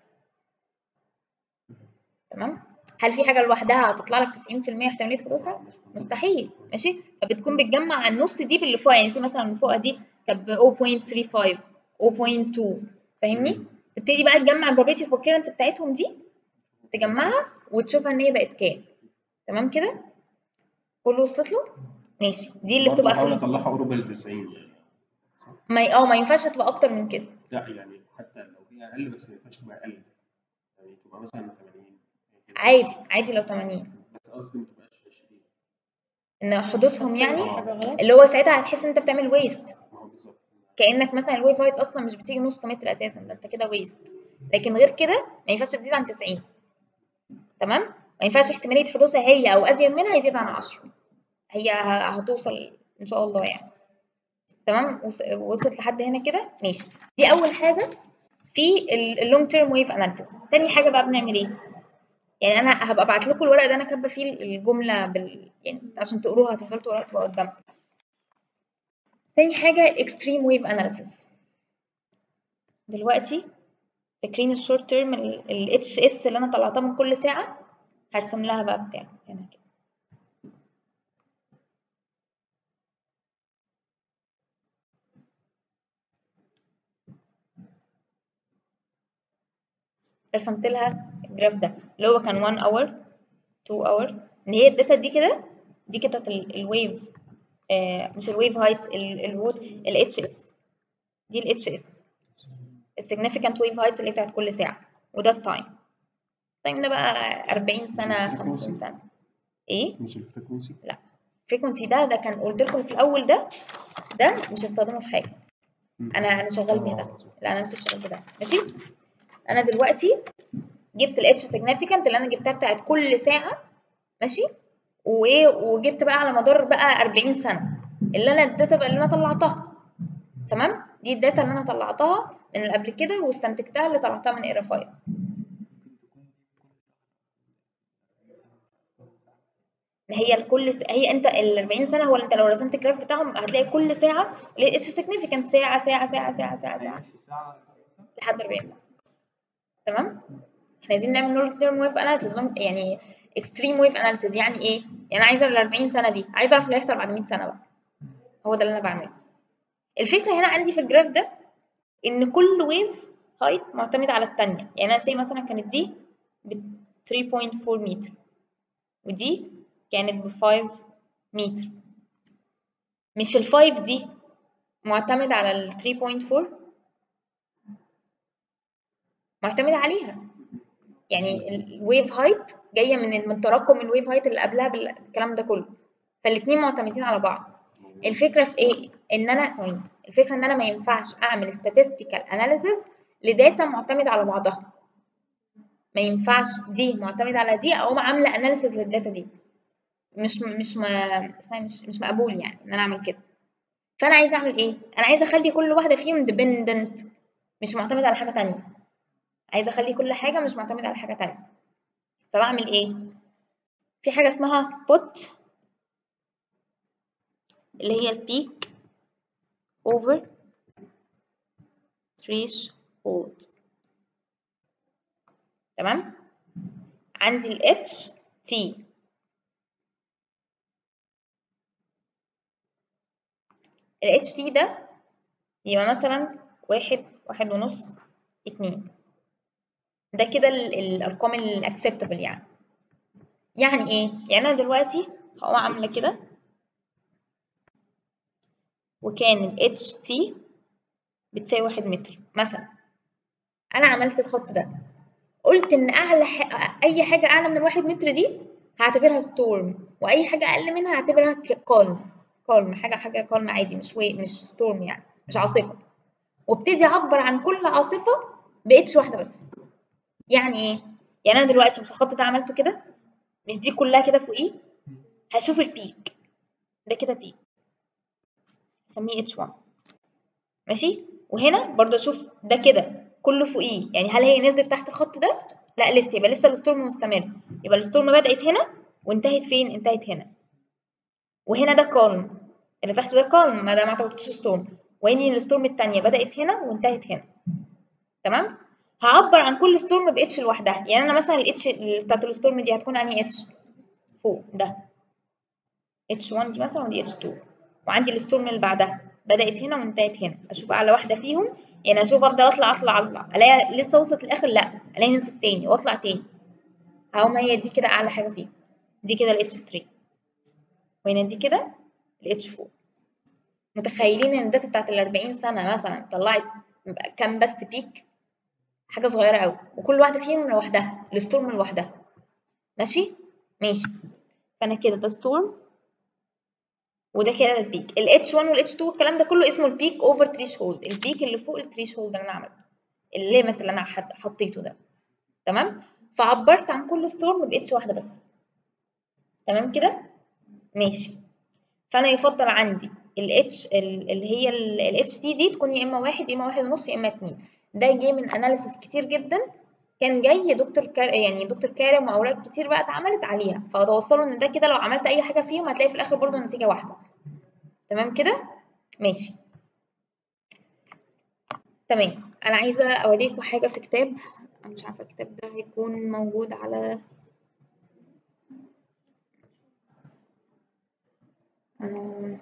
تمام هل في حاجه لوحدها هتطلع لك 90% احتماليه حدوثها مستحيل ماشي فبتكون بتجمع على النص دي باللي فوقها يعني في مثلا اللي فوقها دي كانت ب 0.35 0.2 فاهمني تبتدي بقى تجمع البروبابيلتي اوف occurrence بتاعتهم دي تجمعها وتشوفها ان هي بقت كام تمام كده كله وصلت له ماشي دي اللي برضه بتبقى في بحاول ال- اطلعها قرب ال 90 يعني ما ي- اه ما ينفعش تبقى اكتر من كده لا يعني حتى لو هي اقل بس ما ينفعش تبقى اقل يعني تبقى مثلا 80 كده. عادي عادي لو 80 بس قصدي ما تبقاش 20 ان حدوثهم يعني آه. حاجة غلط اللي هو ساعتها هتحس ان انت بتعمل ويست ما هو بالظبط كانك مثلا الويف هايتس اصلا مش بتيجي نص متر اساسا ده انت كده ويست لكن غير كده ما ينفعش تزيد عن 90 تمام ما ينفعش احتماليه حدوثها هي او ازيد منها يزيد عن 10 هي ه- هتوصل ان شاء الله يعني تمام وص- وصلت لحد هنا كده ماشي دي اول حاجه في اللونج تيرم ويف اناليسيس تاني حاجه بقى بنعمل ايه يعني انا هبقى ابعت لكم الورق ده انا كاتبه فيه الجمله بال يعني عشان تقروها هتفضلوا تقروها تبقى قدامكم تاني حاجه extreme wave analysis دلوقتي فاكرين الشورت تيرم ال اتش اس اللي انا طلعتها من كل ساعه هرسم لها بقى بتاع هنا كده رسمت لها الجراف ده اللي هو كان 1 اور 2 اور ان هي الداتا دي كده دي كانت الويف آه مش الويف هايتس الوود الاتش اس دي الاتش اس السيجنيفيكانت ويف هايتس اللي بتاعت كل ساعه وده التايم التايم ده بقى 40 سنه 50 سنه ايه مش الفريكونسي فريكونسي ده ده كان قلت لكم في الاول ده ده مش هستخدمه في حاجه انا انا شغال بيه ده لا انا لسه شغال بده ماشي انا دلوقتي جبت الاتش سيجنيفيكانت اللي انا جبتها بتاعت كل ساعه ماشي وايه وجبت بقى على مدار بقى 40 سنه اللي انا الداتا بقى اللي انا طلعتها تمام دي الداتا اللي انا طلعتها من اللي قبل كده واستنتجتها اللي طلعتها من ايرا 5 ما هي الكل س... هي انت ال 40 سنه هو انت لو رسمت الجراف بتاعهم هتلاقي كل ساعه اتش سيجنيفيكانت ساعه ساعه ساعه ساعه ساعه ساعه لحد 40 سنه تمام احنا عايزين نعمل لونج تيرم ويف اناليسيز يعني اكستريم ويف اناليسيز يعني ايه يعني انا عايزه ال 40 سنه دي عايزه اعرف اللي هيحصل بعد 100 سنه بقى هو ده اللي انا بعمله الفكره هنا عندي في الجراف ده ان كل ويف هايت معتمد على الثانيه يعني انا سي مثلا كانت دي ب 3.4 متر ودي كانت ب 5 متر مش ال 5 دي معتمد على ال 3.4 معتمد عليها يعني الويف هايت جايه من من تراكم الويف هايت اللي قبلها بالكلام ده كله فالاثنين معتمدين على بعض الفكره في ايه ان انا ثواني الفكره ان انا ما ينفعش اعمل statistical analysis لداتا معتمده على بعضها ما ينفعش دي معتمده على دي اقوم عامله اناليسيز للداتا دي مش مش ما اسمها مش مش مقبول يعني ان انا اعمل كده فانا عايزه اعمل ايه انا عايزه اخلي كل واحده فيهم dependent مش معتمده على حاجه تانية عايزه اخلي كل حاجه مش معتمده على حاجه تانية فبعمل ايه في حاجه اسمها put اللي هي البيك over threshold تمام عندي ال H T ال HT ده يبقى مثلا واحد واحد ونص اتنين ده كده ال- الأرقام الأكسبتابل يعني يعني إيه؟ يعني أنا دلوقتي هقوم عاملة كده وكان ال HT بتساوي واحد متر مثلا أنا عملت الخط ده قلت إن أعلى ح... أي حاجة أعلى من الواحد متر دي هعتبرها ستورم وأي حاجة أقل منها هعتبرها كالم كالم حاجة حاجة كالم عادي مش وي... مش ستورم يعني مش عاصفة وابتدي أعبر عن كل عاصفة بإتش واحدة بس يعني إيه؟ يعني أنا دلوقتي مش الخط ده عملته كده مش دي كلها كده فوقيه هشوف البيك ده كده بيك اسميه اتش 1 ماشي وهنا برضه اشوف ده كده كله فوقيه يعني هل هي نزلت تحت الخط ده لا لسه يبقى لسه الستورم مستمر يبقى الستورم بدأت هنا وانتهت فين انتهت هنا وهنا ده كالم اللي تحت ده كالم ما ده ما اعتبرتوش ستورم وهني الستورم التانية بدأت هنا وانتهت هنا تمام هعبر عن كل ستورم باتش لوحدها يعني انا مثلا الاتش بتاعت الستورم دي هتكون انهي اتش فوق ده اتش 1 دي مثلا ودي اتش 2 وعندي الستورم اللي بعدها بدأت هنا وانتهت هنا اشوف اعلى واحده فيهم يعني اشوف افضل اطلع اطلع اطلع الاقي لسه وصلت الاخر لا الاقي نزلت تاني واطلع تاني هقوم هي دي كده اعلى حاجه فيهم دي كده الاتش 3 وهنا دي كده الاتش 4 متخيلين ان الداتا بتاعت ال 40 سنه مثلا طلعت كام بس بيك حاجه صغيره قوي وكل واحده فيهم لوحدها الستورم لوحدها ماشي ماشي فانا كده ده ستورم وده كده البيك ال H1 وال H2 الكلام ده كله اسمه البيك اوفر ثريشولد البيك اللي فوق الثريشولد اللي انا عملته الليميت اللي انا حد- حطيته ده تمام فعبرت عن كل ستورم ب H واحده بس تمام كده ماشي فانا يفضل عندي ال H ال- اللي هي ال HT دي تكون يا اما واحد يا اما واحد ونص يا اما اتنين ده جه من اناليسيس كتير جدا كان جاي دكتور كار... يعني دكتور كارم واوراق كتير بقى اتعملت عليها فتوصلوا ان ده كده لو عملت اي حاجه فيهم هتلاقي في الاخر برضه النتيجه واحده تمام كده ماشي تمام انا عايزه اوريكم حاجه في كتاب انا مش عارفه الكتاب ده هيكون موجود على آم،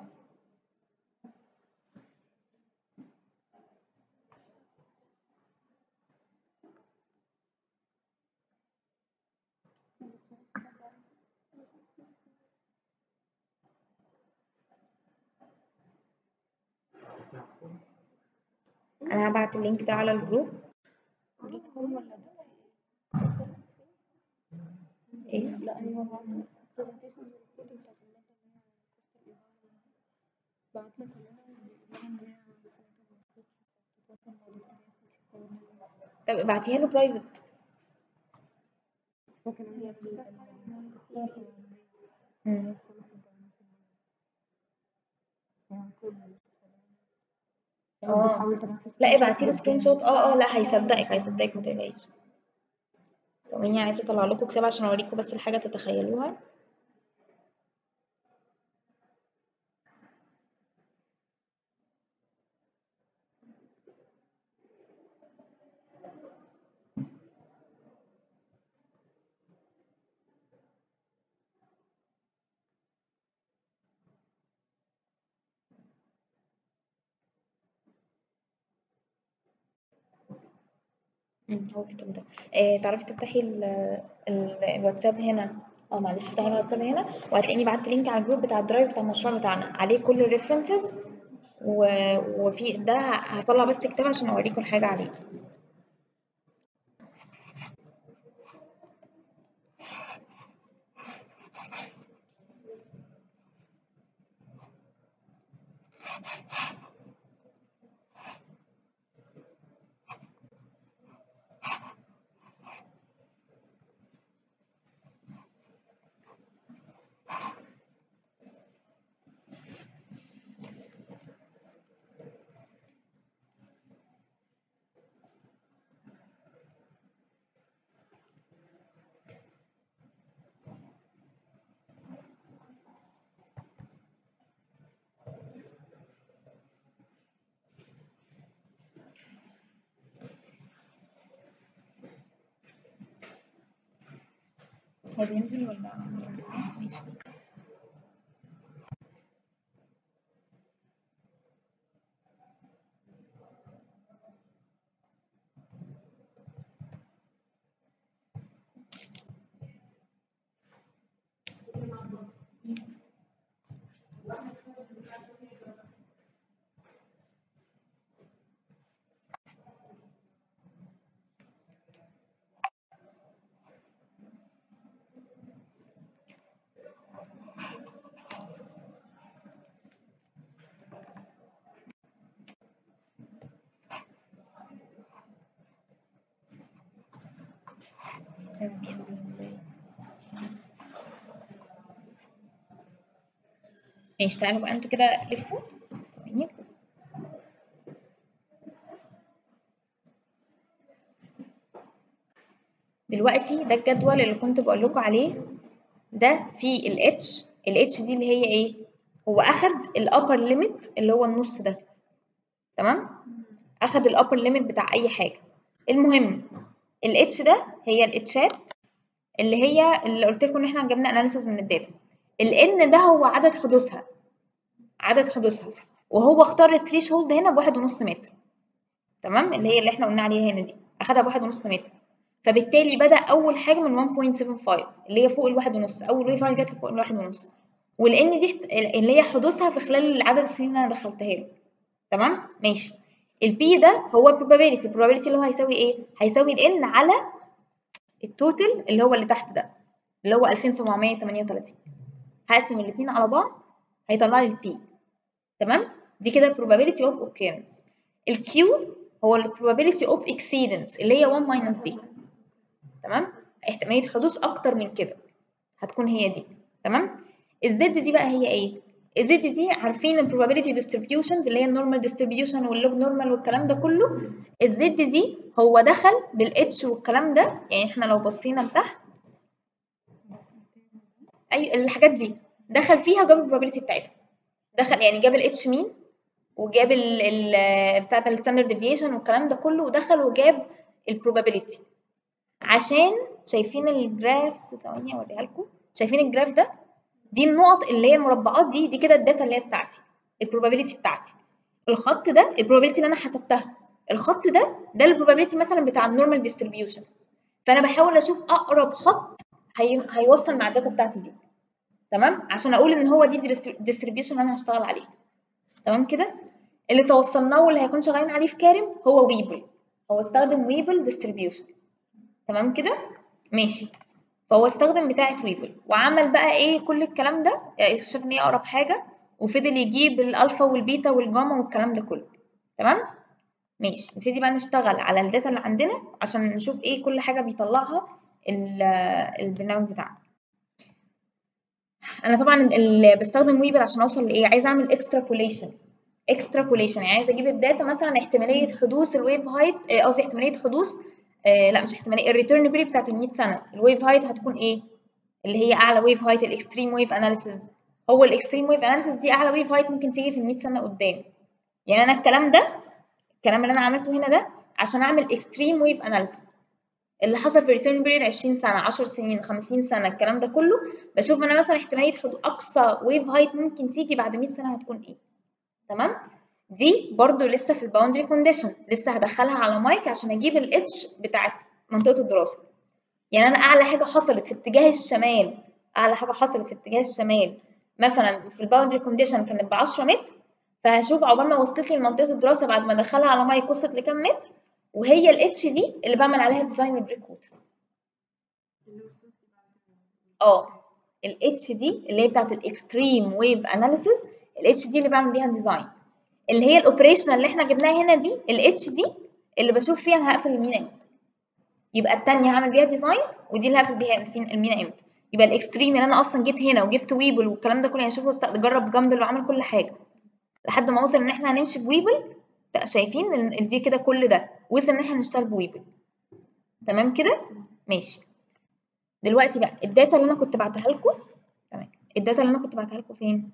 انا هبعت اللينك ده على الجروب دوت كوم ولا دوت ايه لا هو البرزنتيشن الكود بتاعت المادة اللي هي بعتنا كلنا بيقول ان هي تتواصل مع دكتور طب ابعتيها له برايفت ممكن هي اه لا ابعتي له سكرين شوت اه اه لا هيصدقك هيصدقك ما تقلقيش ثواني عايزه اطلع لكم كتاب عشان اوريكم بس الحاجه تتخيلوها مم، هو الكتاب ده آه تعرفي تفتحي ال ال الواتساب هنا اه معلش افتحي الواتساب هنا وهتلاقيني بعت لينك على الجروب بتاع الدرايف بتاع المشروع بتاعنا عليه كل الريفرنسز وفي ده هطلع بس كتاب عشان اوريكم الحاجه عليه هو بينزل ولا ماشي هو بينزل ازاي ماشي تعالوا بقى انتوا كده لفوا ثواني دلوقتي ده الجدول اللي كنت بقول لكم عليه ده فيه ال H ال H دي اللي هي ايه هو اخد الابر ليميت اللي هو النص ده تمام اخد الابر ليميت بتاع اي حاجه المهم ال H ده هي الاتشات اللي هي اللي قلت لكم ان احنا جبنا اناليسيس من الداتا ال N ده هو عدد حدوثها عدد حدوثها وهو اختار الثريش هولد هنا بواحد ونص متر تمام اللي هي اللي احنا قلنا عليها هنا دي اخدها بواحد ونص متر فبالتالي بدأ أول حاجة من 1.75 اللي هي فوق الواحد ونص أول ويف هاي جت لفوق الواحد ونص ولأن دي اللي هي حدوثها في خلال عدد السنين اللي أنا دخلتها له تمام ماشي البي ده هو probability probability اللي هو هيساوي إيه؟ هيساوي ال n على التوتال اللي هو اللي تحت ده اللي هو 2738 هقسم الاتنين على بعض هيطلع لي البي تمام دي كده probability of occurrence الكيو هو ال probability of exceedance اللي هي 1 minus دي تمام احتماليه حدوث اكتر من كده هتكون هي دي تمام الزد دي بقى هي ايه الزد دي عارفين ال probability distributions اللي هي النورمال distribution واللوج نورمال والكلام ده كله الزد دي هو دخل بالاتش والكلام ده يعني احنا لو بصينا لتحت اي الحاجات دي دخل فيها جاب البروبابيلتي بتاعتها دخل يعني جاب الاتش مين وجاب ال ال بتاع ده الستاندرد ديفيشن والكلام ده كله ودخل وجاب البروبابيلتي عشان شايفين الجرافس ثواني اوريها لكم شايفين الجراف ده دي النقط اللي هي المربعات دي دي كده الداتا اللي هي بتاعتي البروبابيلتي بتاعتي الخط ده البروبابيلتي اللي انا حسبتها الخط ده ده البروبابيلتي مثلا بتاع النورمال ديستريبيوشن فانا بحاول اشوف اقرب خط هي... هيوصل مع الداتا بتاعتي دي تمام عشان اقول ان هو دي الديستريبيوشن اللي انا هشتغل عليه تمام كده اللي توصلناه واللي هيكون شغالين عليه في كارم هو ويبل هو استخدم ويبل ديستريبيوشن تمام كده ماشي فهو استخدم بتاعة ويبل وعمل بقى ايه كل الكلام ده اكتشف ان هي اقرب حاجه وفضل يجيب الالفا والبيتا والجاما والكلام ده كله تمام ماشي نبتدي بقى نشتغل على الداتا اللي عندنا عشان نشوف ايه كل حاجه بيطلعها البرنامج بتاعنا انا طبعا اللي بستخدم ويبل عشان اوصل لايه عايزه اعمل اكسترابوليشن اكسترابوليشن يعني عايزه اجيب الداتا مثلا احتماليه حدوث الويف هايت قصدي احتماليه حدوث آه لا مش احتماليه الريتيرن بيريد بتاعت ال 100 سنه الويف هايت هتكون ايه اللي هي اعلى ويف هايت الاكستريم ويف اناليسيز هو الاكستريم ويف اناليسيز دي اعلى ويف هايت ممكن تيجي في ال 100 سنه قدام يعني انا الكلام ده الكلام اللي انا عملته هنا ده عشان اعمل اكستريم ويف اناليسيز اللي حصل في ريتيرن بيريد 20 سنه 10 سنين 50 سنه الكلام ده كله بشوف انا مثلا احتماليه حدوث اقصى ويف هايت ممكن تيجي بعد 100 سنه هتكون ايه تمام دي برضو لسه في الباوندري كونديشن لسه هدخلها على مايك عشان اجيب الاتش بتاعت منطقه الدراسه يعني انا اعلى حاجه حصلت في اتجاه الشمال اعلى حاجه حصلت في اتجاه الشمال مثلا في الباوندري كونديشن كانت ب 10 متر فهشوف عقبال ما وصلت لي لمنطقه الدراسه بعد ما ادخلها على مايك وصلت لكام متر وهي الاتش دي اللي بعمل عليها ديزاين البريك ووتر اه الاتش دي اللي هي بتاعت الاكستريم ويف اناليسيس الاتش دي اللي بعمل بيها ديزاين اللي هي الاوبريشنال اللي احنا جبناها هنا دي الاتش دي اللي بشوف فيها انا هقفل المينا امتى يبقى الثانيه هعمل بيها ديزاين ودي اللي هقفل بيها المينا امتى يبقى الاكستريم اللي انا اصلا جيت هنا وجبت ويبل والكلام ده كله يعني شوفوا جرب جامبل وعمل كل حاجه لحد ما وصل ان احنا هنمشي بويبل شايفين دي كده كل ده وصل ان احنا نشتغل بويبل تمام كده ماشي دلوقتي بقى الداتا اللي انا كنت بعتها لكم تمام الداتا اللي انا كنت بعتها لكم فين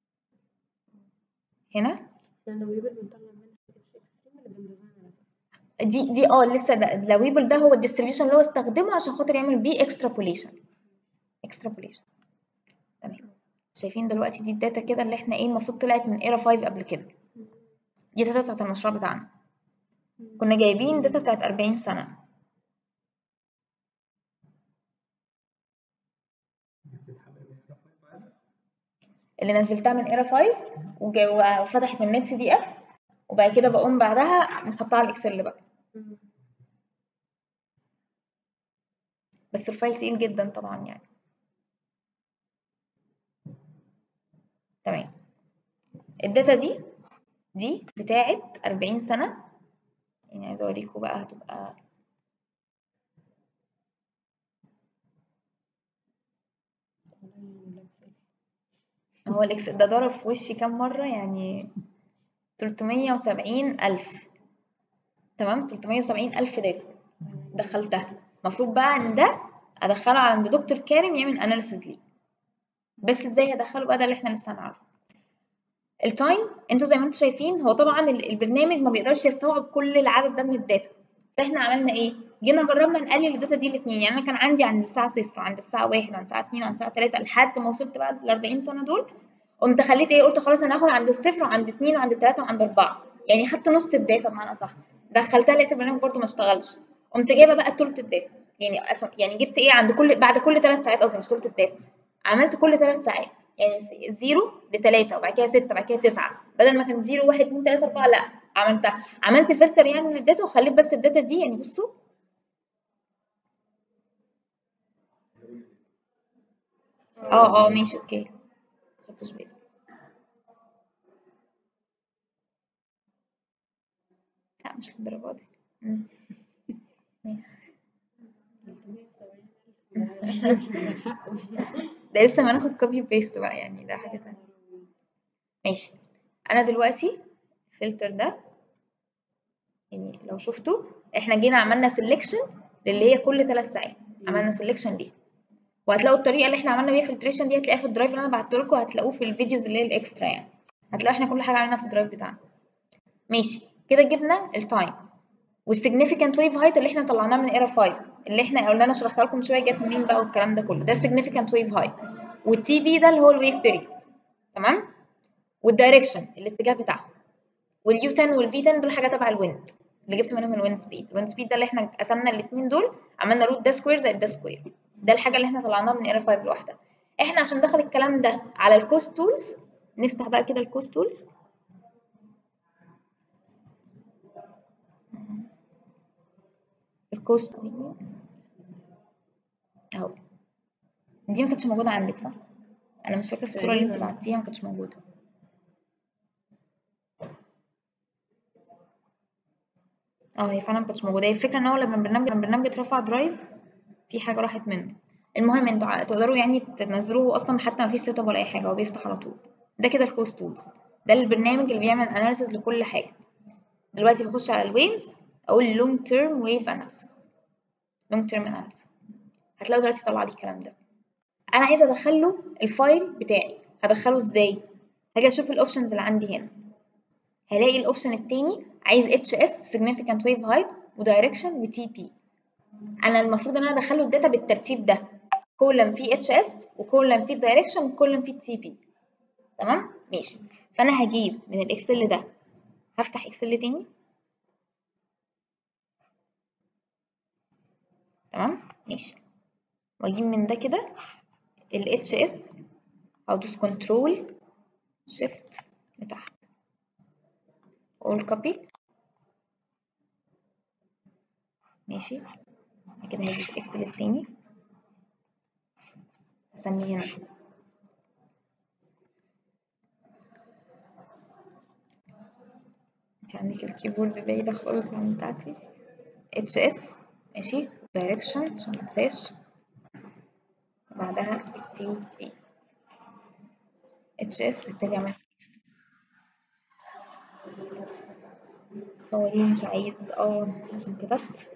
هنا يعني ويبل بنطلع منها اتش اكستريم اللي بنديزاين على اساسها دي دي اه لسه ده اللويبل ده هو الديستريبيوشن اللي هو استخدمه عشان خاطر يعمل بيه اكسترابوليشن اكسترابوليشن تمام شايفين دلوقتي دي الداتا كده اللي احنا ايه المفروض طلعت من ايرا 5 قبل كده دي الداتا بتاعت المشروع بتاعنا كنا جايبين داتا بتاعت 40 سنة اللي نزلتها من ايرا 5 وجا- وفتحت من نت سي دي اف وبعد كده بقوم بعدها نحطها على الاكسل بقى بس الفايل تقيل جدا طبعا يعني تمام الداتا دي دي بتاعت 40 سنة يعني عايزة اوريكم بقى هتبقى هو الاكس ده ضرب في وشي كام مرة يعني 370 ألف تمام 370 ألف داتا دخلتها المفروض بقى ان ده ادخله عند دكتور كارم يعمل اناليسيز ليه بس ازاي هدخله بقى ده اللي احنا لسه هنعرفه التايم انتوا زي ما انتوا شايفين هو طبعا ال- البرنامج ما بيقدرش يستوعب كل العدد ده من الداتا فاحنا عملنا ايه جينا جربنا نقلل الداتا دي لاثنين يعني انا كان عندي عند الساعه صفر وعند الساعه واحد وعند الساعه اتنين وعند الساعه تلاته لحد ما وصلت بقى ل 40 سنه دول قمت خليت ايه قلت خلاص انا هاخد عند الصفر وعند اتنين وعند تلاته وعند اربعه يعني خدت نص الداتا بمعنى صح دخلتها لقيت البرنامج برده ما اشتغلش قمت جايبه بقى تلت الداتا يعني أسم... يعني جبت ايه عند كل بعد كل ثلاث ساعات قصدي مش تلت الداتا عملت كل ثلاث ساعات يعني زيرو لثلاثة وبعد كده ستة وبعد كده تسعة بدل ما كان زيرو واحد اتنين تلاتة أربعة لأ عملتها عملت فلتر يعني للداتا وخليت بس الداتا دي يعني بصوا اه اه ماشي اوكي مخدتش بالي لا مش للدرجة دي مم. ماشي ده لسه ما ناخد كوبي بيست بقى يعني ده حاجة تانية ماشي انا دلوقتي الفلتر ده يعني لو شفتوا احنا جينا عملنا سيلكشن للي هي كل ثلاث ساعات عملنا سيلكشن ليها وهتلاقوا الطريقه اللي احنا عملنا بيها فلتريشن دي هتلاقيها في الدرايف اللي انا بعته لكم هتلاقوه في الفيديوز اللي هي الاكسترا يعني هتلاقوا احنا كل حاجه عملناها في الدرايف بتاعنا ماشي كده جبنا التايم والسيجنيفيكانت ويف هايت اللي احنا طلعناه من ايرا 5 اللي احنا اللي انا شرحتها لكم من شويه جت منين بقى والكلام ده كله ده السيجنيفيكانت ويف هايت والتي بي ده اللي هو الويف بيريد تمام والدايركشن الاتجاه بتاعهم واليو 10 والفي 10 دول حاجه تبع الويند اللي جبت منهم الويند سبيد الويند سبيد ده اللي احنا قسمنا الاثنين دول عملنا روت ده سكوير زائد ده سكوير ده الحاجه اللي احنا طلعناها من ايرا 5 لوحدها احنا عشان دخل الكلام ده على الكوست تولز نفتح بقى كده الكوست تولز الكوست اهو دي ما كانتش موجوده عندك صح انا مش فاكره في الصوره اللي انت تقريباً. بعتيها ما كانتش موجوده اه هي فعلا ما كانتش موجوده هي الفكره ان هو لما البرنامج لما البرنامج اترفع درايف في حاجه راحت منه المهم انتوا ع- تقدروا يعني تنزلوه اصلا حتى ما فيش سيت اب ولا اي حاجه هو بيفتح على طول ده كده الكوست تولز ده البرنامج اللي بيعمل اناليسيس لكل حاجه دلوقتي بخش على الويفز اقول لونج تيرم ويف اناليسيس لونج تيرم اناليسيس هتلاقوا دلوقتي طلع لي الكلام ده انا عايزه ادخله الفايل بتاعي هدخله ازاي هاجي اشوف الاوبشنز اللي عندي هنا هلاقي الاوبشن التاني عايز اتش اس significant wave height ودايركشن وتي بي انا المفروض ان انا ادخله الداتا بالترتيب ده كولم فيه اتش اس وكولم فيه الدايركشن وكولم فيه التي بي تمام ماشي فانا هجيب من الاكسل ده هفتح اكسل تاني تمام ماشي واجيب من ده كده ال HS هدوس كنترول شيفت لتحت واقول كوبي ماشي بعد كده هجيب الاكسل التاني هسميه هنا انت عندك الكيبورد بعيدة خالص عن بتاعتي HS ماشي دايركشن عشان منساش وبعدها التي بي اتش اس هبتدي اعمل هو ليه مش عايز اه عشان كتبت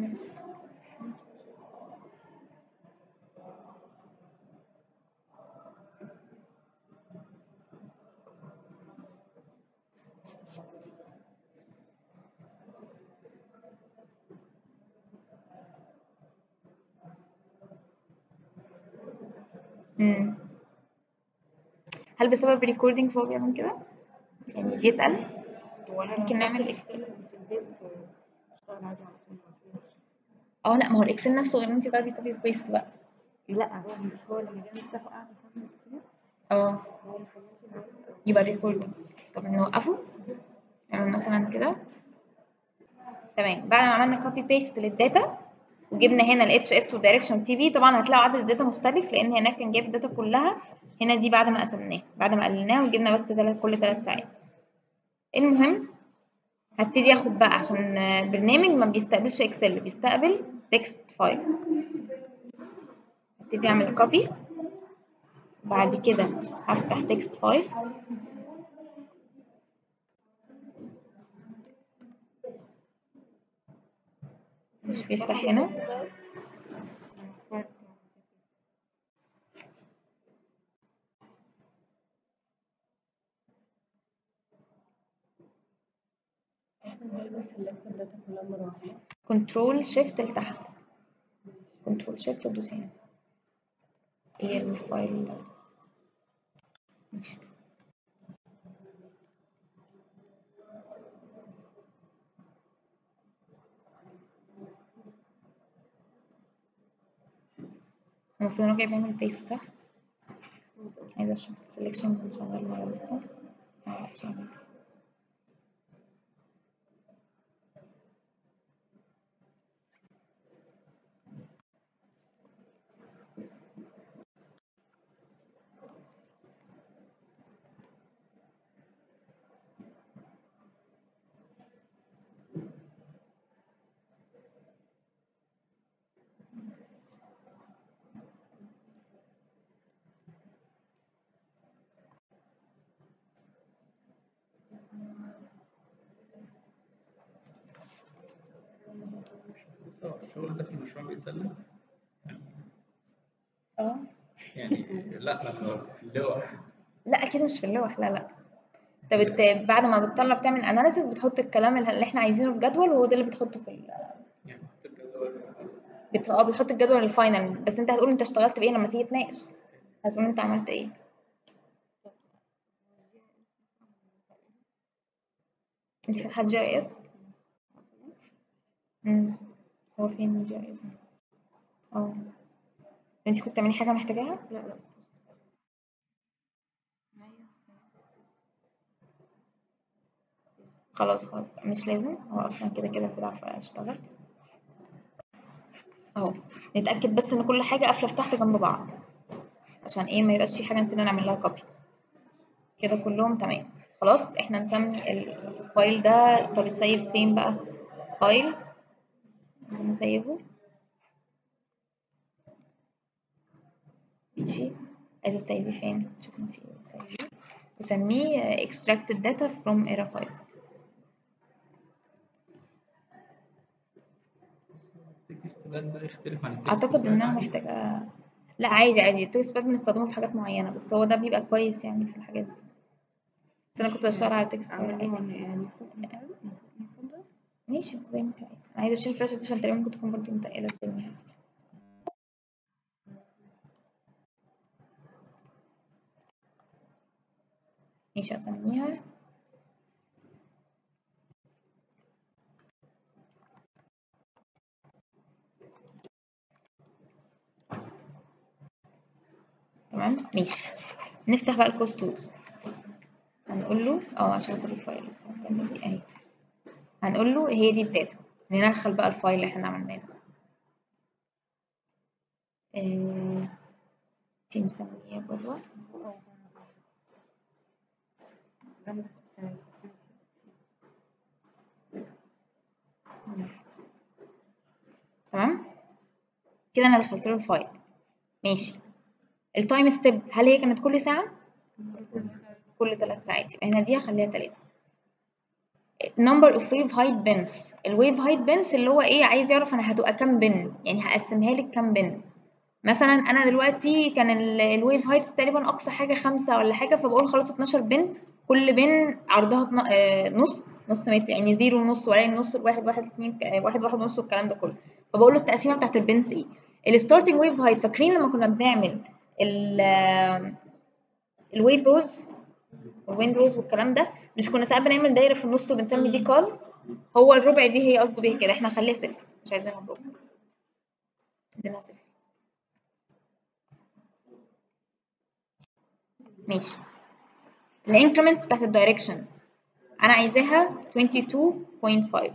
نسيته مم. هل بسبب الريكوردينج فهو بيعمل كده؟ يعني بيتقل؟ هو انا ممكن لما نعمل- فتحت الاكسل في البيت آه، اشتغل عادي على طول ما فيش. اه لا ما هو الاكسل نفسه غير ان انت تاخدي كوبي بيست بقى لا هو مش هو لما جينا نفتحه قعد يخمن كتير اه هو ما خلاش معايا يبقى ريكوردينج طب نوقفه نعمل مثلا كده تمام بعد ما عملنا كوبي بيست للداتا وجبنا هنا ال HS والدايركشن تي بي طبعا هتلاقوا عدد الداتا مختلف لان هناك كان جايب الداتا كلها هنا دي بعد ما قسمناها بعد ما قللناها وجبنا بس تلات كل ثلاث ساعات المهم هبتدي اخد بقى عشان برنامج ما بيستقبلش اكسل بيستقبل تكست فايل هبتدي اعمل كوبي بعد كده هفتح تكست فايل مش بيفتح هنا كنترول شيفت لتحت كنترول شيفت تدوسي هنا ايه الفايل ده ماشي المفروض انه جاي بيعمل بيست صح؟ عايزة اشوف السلكشن ده شغال ولا لسه؟ اه لا شغال الشغل ده في المشروع بيتسلم اه يعني لا لا في اللوح لا اكيد مش في اللوح لا لا انت بت... بعد ما بتطلع بتعمل اناليسيس بتحط الكلام اللي احنا عايزينه في جدول وهو ده اللي بتحطه في ال... يعني الجدول بت... اه بتحط الجدول الفاينل بس انت هتقول انت اشتغلت بايه لما تيجي تناقش هتقول انت عملت ايه انت فاتحه جي اي اس امم هو فين جي اي اس اه انت كنت تعملي حاجه محتاجاها لا لا خلاص خلاص مش لازم هو اصلا كده كده بتعرف اشتغل اهو نتاكد بس ان كل حاجه قافله في تحت جنب بعض عشان ايه ما يبقاش في حاجه نسينا نعمل لها كوبي كده كلهم تمام خلاص احنا نسمي ال- الفايل ده طب يتسيب فين بقى فايل عايزين نسيبه ماشي عايزه تسيبيه فين شوف انت سيبيه وسميه extracted data from era 5 التكست باد ده يختلف عن التكست اعتقد ان باد انا عادي. محتاجه لا عادي عادي التكست باد بنستخدمه في حاجات معينه بس هو ده بيبقى كويس يعني في الحاجات دي بس انا كنت بشتغل على التكست فايل اعمل عادي له يعني فوق مثلا ناخد ده ماشي زي ما انت عايزه انا عايزه اشيل الفلاشه دي عشان تقريبا ممكن تكون برضه متقله الدنيا ماشي اسميها تمام ماشي نفتح بقى الكوست تولز هنقول له اه عشان خاطر الفايل التانية دي اهي هنقول له هي دي الداتا ندخل بقى الفايل اللي احنا عملناه ده آه، دي مسميه برضه جنب تمام كده انا دخلت له الفايل ماشي التايم ستيب هل هي كانت كل ساعه كل ثلاث ساعات يبقى هنا دي هخليها ثلاثة number of wave height bins الويف هايت بنس اللي هو ايه عايز يعرف انا هتبقى كام بن يعني هقسمها لك كام بن مثلا انا دلوقتي كان الويف هايت تقريبا اقصى حاجه خمسة ولا حاجه فبقول خلاص 12 بن كل بن عرضها اتنا- آه، نص نص متر يعني زيرو ونص ولا نص واحد واحد اتنين آه، واحد واحد ونص والكلام ده كله فبقول له التقسيمه بتاعت البنز ايه الستارتنج ويف هايت فاكرين لما كنا بنعمل الويف روز والويند روز والكلام ده مش كنا ساعات بنعمل دايره في النص وبنسمي دي كال هو الربع دي هي قصده بيها كده احنا هنخليها صفر مش عايزينها بربع عايزينها صفر ماشي الانكريمنتس بتاعت الدايركشن انا عايزاها 22.5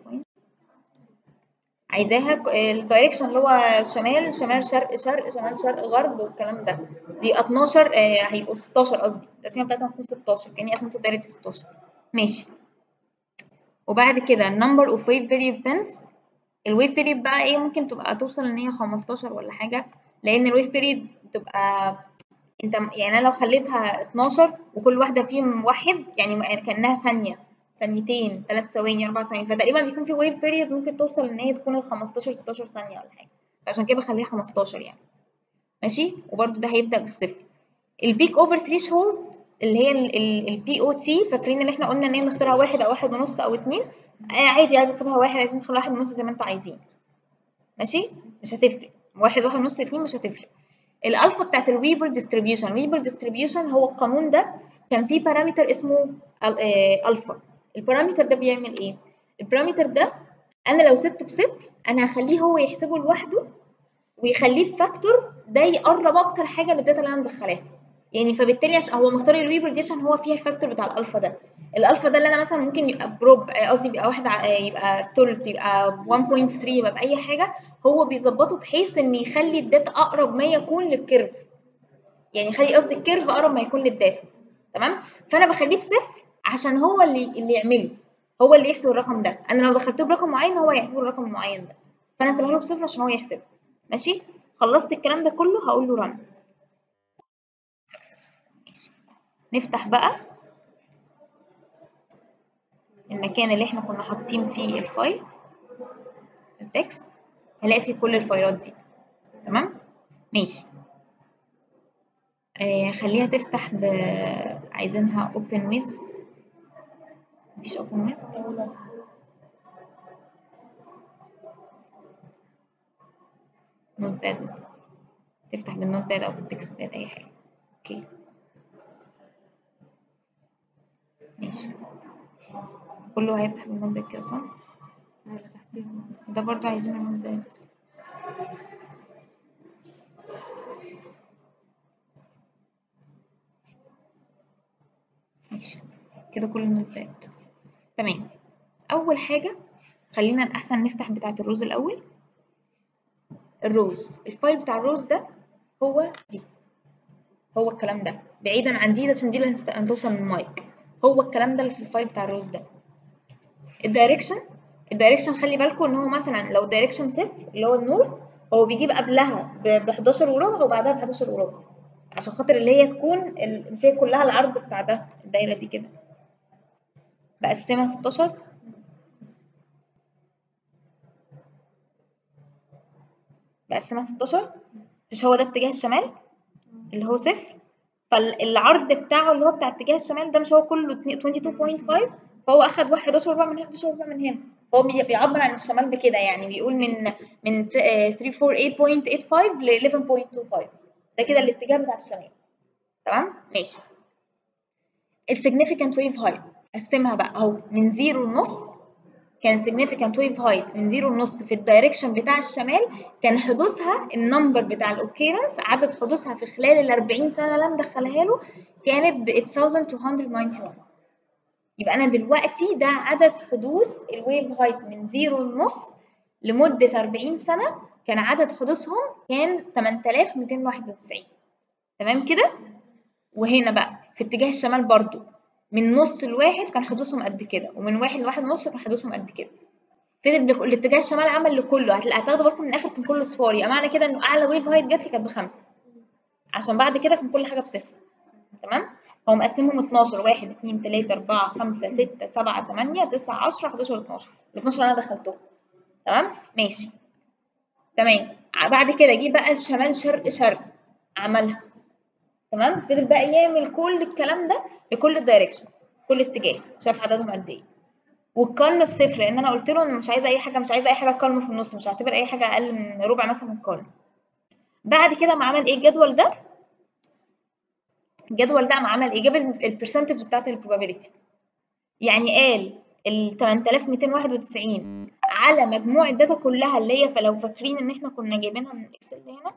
عايزاها الدايركشن اللي هو شمال شمال شرق شرق شمال شرق غرب والكلام ده دي 12 آه هيبقوا 16 قصدي التقسيمه بتاعتهم هتكون 16 كاني قسمت الدايره دي 16 ماشي وبعد كده number of wave period pins الويف بيريد بقى ايه ممكن تبقى توصل ان هي 15 ولا حاجه لان الويف بيريد بتبقى انت يعني انا لو خليتها 12 وكل واحده فيهم واحد يعني ما- كانها ثانيه ثانيتين ثلاث ثواني اربع ثواني فتقريبا بيكون في ويف بيريد ممكن توصل ان هي تكون 15 16 ثانيه ولا حاجه عشان كده بخليها 15 يعني ماشي وبرده ده هيبدا بالصفر البيك اوفر ثريشولد اللي هي البي او تي فاكرين ان احنا قلنا ان هي بنختارها واحد او واحد ونص او اتنين آه عادي عايزه اسيبها واحد عايزين نخليها واحد ونص زي ما انتوا عايزين ماشي مش هتفرق واحد واحد ونص اتنين مش هتفرق الالفا بتاعت الويبر ديستريبيوشن الويبر ديستريبيوشن هو القانون ده كان فيه بارامتر اسمه ال- آه، الفا البارامتر ده بيعمل ايه البارامتر ده انا لو سبته بصفر انا هخليه هو يحسبه لوحده ويخليه بفاكتور ده يقرب اكتر حاجه للداتا اللي انا مدخلاها يعني فبالتالي عشان هو مختار الويبر دي عشان هو فيها الفاكتور بتاع الالفا ده الالفا ده اللي انا مثلا ممكن يبقى بروب آه، قصدي يبقى واحد ع- آه، يبقى تلت يبقى 1.3 يبقى باي حاجه هو بيظبطه بحيث ان يخلي الداتا اقرب ما يكون للكيرف يعني يخلي قصدي الكيرف اقرب ما يكون للداتا تمام فانا بخليه بصفر عشان هو اللي اللي يعمله هو اللي يحسب الرقم ده انا لو دخلته برقم معين هو يحسب الرقم المعين ده فانا هسيبها له بصفر عشان هو يحسبه ماشي خلصت الكلام ده كله هقول له رن سكسسفول ماشي نفتح بقى المكان اللي احنا كنا حاطين فيه الفايل التكست هلاقي فيه كل الفايلات دي تمام ماشي آه خليها تفتح ب عايزينها open with مفيش open with نوت باد مثلا تفتح بالنوت باد او بالتكست باد اي حاجه اوكي ماشي كله هيفتح بالنوت باد كده صح اللي تحتيها ده برضو عايزينه نوت باد ماشي كده كله نوت باد تمام اول حاجه خلينا احسن نفتح بتاعه الروز الاول الروز الفايل بتاع الروز ده هو دي هو الكلام ده بعيدا عن دي عشان دي اللي هنست- هتوصل من المايك هو الكلام ده اللي في الفايل بتاع الروز ده الدايركشن الدايركشن خلي بالكم ان هو مثلا لو دايركشن صفر اللي هو النورث هو بيجيب قبلها ب 11 وربع وبعدها ب 11 وربع عشان خاطر اللي هي تكون ال- مش هي كلها العرض بتاع ده الدايره دي كده بقسمها 16 بقسمها 16 مش هو ده اتجاه الشمال اللي هو صفر فالعرض بتاعه اللي هو بتاع اتجاه الشمال ده مش هو كله 22.5 فهو اخد 11 وربع من هنا 11 وربع من هنا هو بي- بيعبر عن الشمال بكده يعني بيقول من من ت- آه، 348.85 ل 11.25 ده كده الاتجاه بتاع الشمال تمام ماشي السيجنيفيكانت ويف هايت قسمها بقى اهو من زيرو لنص كان significant wave height من زيرو لنص في الدايركشن بتاع الشمال كان حدوثها النمبر بتاع الاوكيرنس عدد حدوثها في خلال ال 40 سنه اللي أنا مدخلها له كانت ب 8291 يبقى انا دلوقتي ده عدد حدوث الويف هايت من زيرو لنص لمده 40 سنه كان عدد حدوثهم كان 8291 تمام كده وهنا بقى في اتجاه الشمال برضو من نص لواحد كان حدوثهم قد كده ومن واحد لواحد ونص كان حدوثهم قد كده فضل بك- الاتجاه الشمال عمل لكله هتلاقي هتاخدوا بالكم من الاخر كان كله صفار يبقى معنى كده انه اعلى ويف هايت جات لي كانت بخمسه عشان بعد كده كان كل حاجه بصفر تمام هو مقسمهم 12 1 2 3 4 5 6 7 8 9 10 11 12 ال 12 انا دخلتهم تمام ماشي تمام ع- بعد كده جه بقى الشمال شرق شرق عملها تمام فضل بقى يعمل كل الكلام ده لكل الدايركشنز كل اتجاه شايف عددهم قد ايه والكالم بصفر لان انا قلت له ان مش عايزه اي حاجه مش عايزه اي حاجه كالم في النص مش هعتبر اي حاجه اقل من ربع مثلا من كالم بعد كده ما عمل ايه الجدول ده الجدول ده قام عمل ايه جاب البرسنتج بتاعت البروبابيلتي يعني قال ال 8291 على مجموع الداتا كلها اللي هي فلو فاكرين ان احنا كنا جايبينها من الاكسل هنا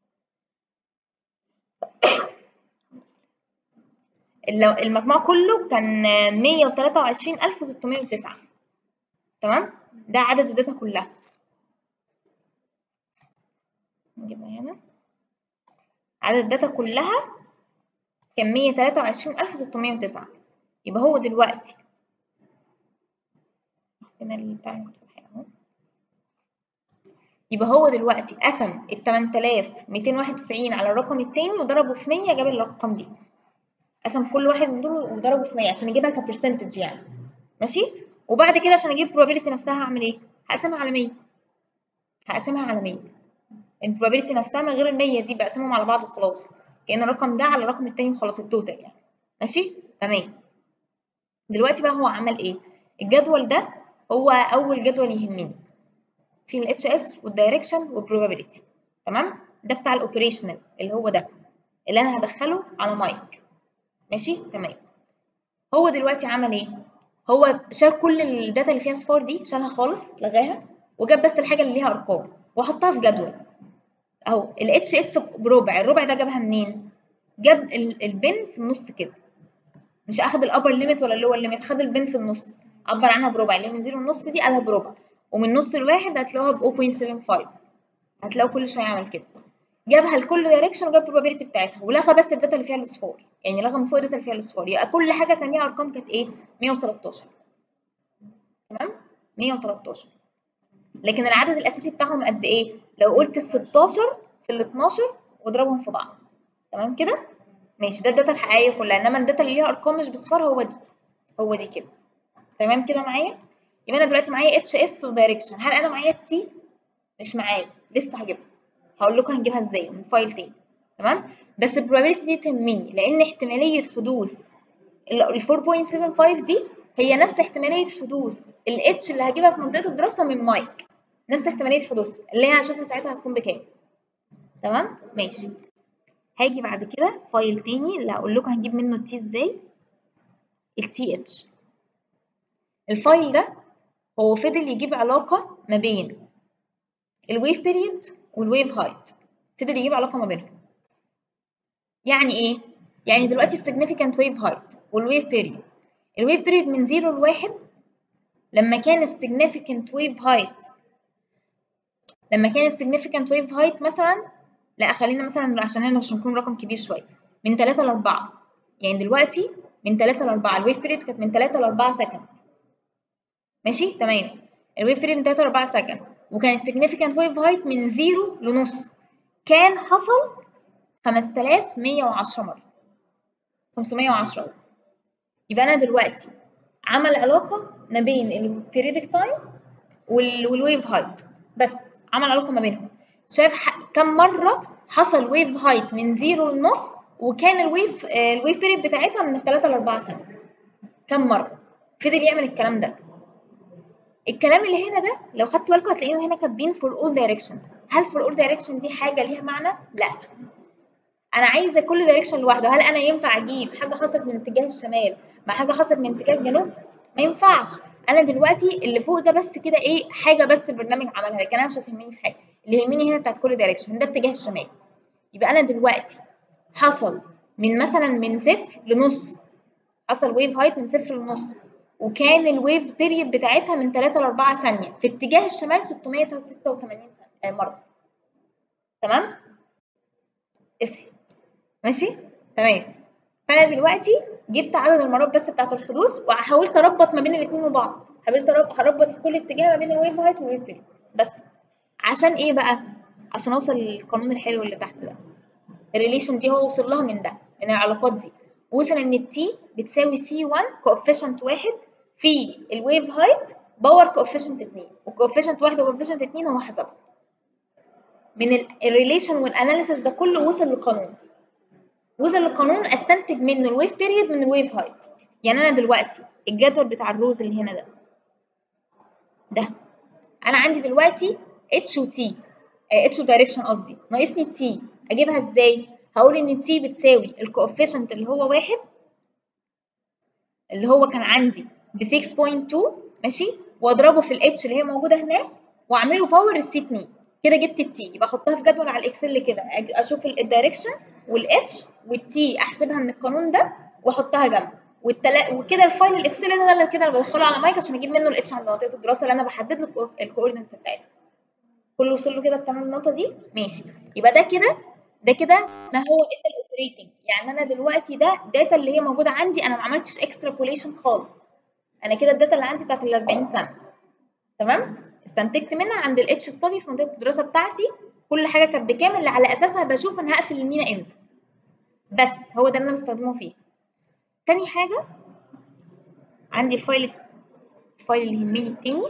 ال- المجموع كله كان 123609 تمام ده عدد الداتا كلها نجيبها هنا عدد الداتا كلها كان 123609 يبقى هو دلوقتي فين البتاع اللي كنت فاتحاه اهو يبقى هو دلوقتي قسم ال 8291 على الرقم التاني وضربه في 100 جاب الرقم دي قسم كل واحد من دول وضربه في 100 عشان يجيبها كبرسنتج يعني ماشي وبعد كده عشان اجيب probability نفسها هعمل ايه هقسمها على 100 هقسمها على 100 البروبابيلتي نفسها من غير ال 100 دي بقسمهم على بعض وخلاص كأن الرقم ده على الرقم التاني وخلاص التوتال يعني ماشي تمام دلوقتي بقى هو عمل ايه الجدول ده هو اول جدول يهمني في ال HS والدايركشن والبروبابيلتي تمام ده بتاع الاوبريشنال اللي هو ده اللي انا هدخله على مايك ماشي تمام هو دلوقتي عمل ايه هو شال كل الداتا اللي فيها صفار دي شالها خالص لغاها وجاب بس الحاجه اللي ليها ارقام وحطها في جدول اهو ال اتش اس بربع الربع ده جابها منين جاب ال- البن في النص كده مش اخد الابر ليميت ولا اللور ليميت خد البن في النص عبر عنها بربع اللي من زيرو النص دي قالها بربع ومن نص الواحد هتلاقوها ب 0.75 هتلاقوا كل شويه يعمل كده جابها لكل دايركشن وجاب البروبابيلتي بتاعتها ولغى بس الداتا اللي فيها الاصفار يعني لغى من فوق الداتا اللي فيها الاصفار يبقى كل حاجه كان ليها ارقام كانت ايه 113 تمام 113 لكن العدد الاساسي بتاعهم قد ايه لو قلت ال 16 في ال 12 واضربهم في بعض تمام كده ماشي ده الداتا الحقيقيه كلها انما الداتا اللي ليها ارقام مش بصفار هو دي هو دي كده تمام كده معايا يبقى انا دلوقتي معايا اتش اس ودايركشن هل انا معايا التي مش معايا لسه هجيبها هقول لكم هنجيبها ازاي من فايل تاني تمام بس البروبابيلتي دي تهمني لان احتماليه حدوث ال 4.75 دي هي نفس احتماليه حدوث الاتش اللي هجيبها في منطقه الدراسه من مايك نفس احتماليه حدوثها اللي هي هشوفها ساعتها هتكون بكام تمام ماشي هاجي بعد كده فايل تاني اللي هقول لكم هنجيب منه التي ازاي التي اتش الفايل ده هو فضل يجيب علاقه ما بين الويف بيريد والويف هايت فضل يجيب علاقه ما بينهم يعني ايه يعني دلوقتي السيجنيفيكانت ويف هايت والويف بيريد الويف بيريد من 0 ل 1 لما كان السيجنيفيكانت ويف هايت لما كان السيجنيفيكانت ويف هايت مثلا لا خلينا مثلا عشان هنا عشان نكون رقم كبير شويه من 3 ل 4 يعني دلوقتي من 3 ل 4 الويف بيريد كانت من 3 ل 4 سكند ماشي تمام الويف بيريد من 3 ل 4 سكند وكان السيجنيفيكانت ويف هايت من 0 لنص كان حصل 5110 مره 510 قصدي يبقى انا دلوقتي عمل علاقه ما بين البيريدك تايم والويف هايت بس عمل علاقه ما بينهم شايف ح- كم مره حصل ويف هايت من زيرو لنص وكان الويف آه، الويف بيريد بتاعتها من 3 ل 4 سنه كم مره فضل يعمل الكلام ده الكلام اللي هنا ده لو خدتوا بالكم هتلاقيهم هنا كاتبين for all directions هل for all direction دي حاجه ليها معنى لا انا عايزه كل دايركشن لوحده هل انا ينفع اجيب حاجه حصلت من اتجاه الشمال مع حاجه حصلت من اتجاه الجنوب ما ينفعش انا دلوقتي اللي فوق ده بس كده ايه حاجه بس البرنامج عملها لكن انا مش هتهمني في حاجه اللي يهمني هنا بتاعت كل دايركشن ده اتجاه الشمال يبقى انا دلوقتي حصل من مثلا من صفر لنص حصل ويف هايت من صفر لنص وكان الويف بيريد بتاعتها من 3 ل 4 ثانيه في اتجاه الشمال 686 ثانية- آه، مره تمام اسهل ماشي تمام فانا دلوقتي جبت عدد المرات بس بتاعت الحدوث وحاولت اربط ما بين الاثنين وبعض حاولت أرب- اربط في كل اتجاه ما بين الويف هايت والويف بيريد بس عشان ايه بقى عشان اوصل للقانون الحلو اللي تحت ده الريليشن دي هو وصل لها من ده من العلاقات دي وصل ان التي بتساوي سي 1 كوفيشنت واحد في الويف هايت باور كوفيشنت 2 وكوفيشنت واحد وكوفيشنت 2 هو حسبه من الريليشن والاناليسيس ده كله وصل للقانون وصل للقانون استنتج منه الويف بيريد من الويف هايت يعني انا دلوقتي الجدول بتاع الروز اللي هنا ده ده انا عندي دلوقتي اتش وتي اتش ودايركشن قصدي ناقصني التي اجيبها ازاي هقول ان التي بتساوي الكوفيشنت اللي هو واحد اللي هو كان عندي ب 6.2 ماشي واضربه في الاتش اللي هي موجوده هناك واعمله باور السي 2 كده جبت التي يبقى احطها في جدول على الاكسل كده أج- اشوف الدايركشن والاتش والتي احسبها من القانون ده واحطها جنب والتلا... وكده الفايل الاكسل ده اللي كده اللي بدخله على مايك عشان اجيب منه الاتش عند منطقه الدراسه اللي انا بحدد له الكوردينتس بتاعتها كله وصل له كده تمام النقطه دي ماشي يبقى ده كده ده كده ما هو الا الاوبريتنج يعني انا دلوقتي ده داتا اللي هي موجوده عندي انا ما عملتش اكسترابوليشن خالص انا كده الداتا اللي عندي بتاعت ال 40 سنه تمام استنتجت منها عند الاتش ستادي في منطقه الدراسه بتاعتي كل حاجه كانت بكام اللي على اساسها بشوف انا هقفل المينا امتى بس هو ده اللي انا بستخدمه فيه تاني حاجه عندي الفايل الفايل اللي يهمني التاني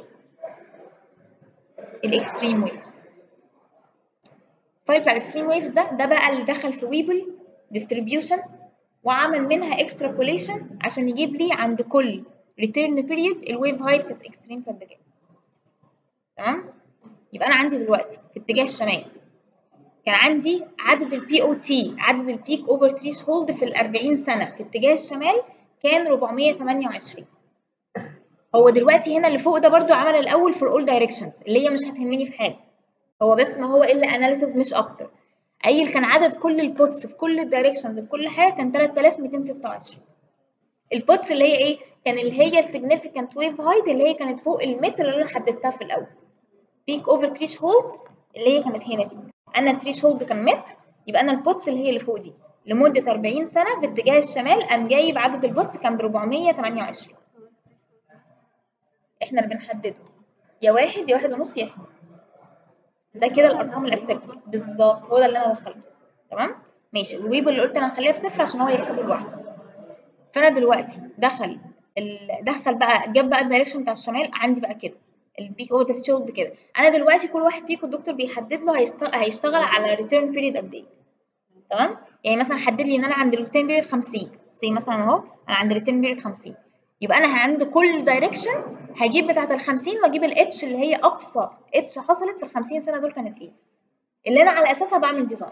الاكستريم ويفز الفايل بتاع الاكستريم ويفز ده ده بقى اللي دخل في ويبل ديستريبيوشن وعمل منها اكسترابوليشن عشان يجيب لي عند كل ريتيرن بيريد الويف هايت كانت اكستريم كانت بكام تمام يبقى انا عندي دلوقتي في اتجاه الشمال كان عندي عدد البي او تي عدد البيك اوفر ثريش هولد في ال 40 سنه في اتجاه الشمال كان 428 هو دلوقتي هنا اللي فوق ده برضو عمل الاول فور اول دايركشنز اللي هي مش هتهمني في حاجه هو بس ما هو الا اناليسيس مش اكتر قايل كان عدد كل البوتس في كل الدايركشنز في كل حاجه كان 3226 البوتس اللي هي ايه كان اللي هي السيجنيفيكانت ويف هايت اللي هي كانت فوق المتر اللي انا حددتها في الاول بيك اوفر تريش هولد اللي هي كانت هنا دي انا التريش هولد كان متر يبقى انا البوتس اللي هي اللي فوق دي لمده 40 سنه في اتجاه الشمال قام جايب عدد البوتس كان ب 428 احنا اللي بنحدده يا واحد يا واحد ونص يا اتنين ده كده الارقام الاكسبتبل بالظبط هو ده اللي انا دخلته تمام ماشي الويب اللي قلت انا هخليها بصفر عشان هو يحسبه لوحده فانا دلوقتي دخل ال... دخل بقى جاب بقى الدايركشن بتاع الشمال عندي بقى كده البيك اوفر ذا شولد كده انا دلوقتي كل واحد فيكم الدكتور بيحدد له هيست... هيشتغل على ريتيرن بيريد قد ايه تمام يعني مثلا حدد لي ان انا عند الريتيرن بيريد 50 زي مثلا اهو انا عند الريتيرن بيريد 50 يبقى انا عند كل دايركشن هجيب بتاعه ال 50 واجيب الاتش اللي هي اقصى اتش حصلت في ال 50 سنه دول كانت ايه اللي انا على اساسها بعمل ديزاين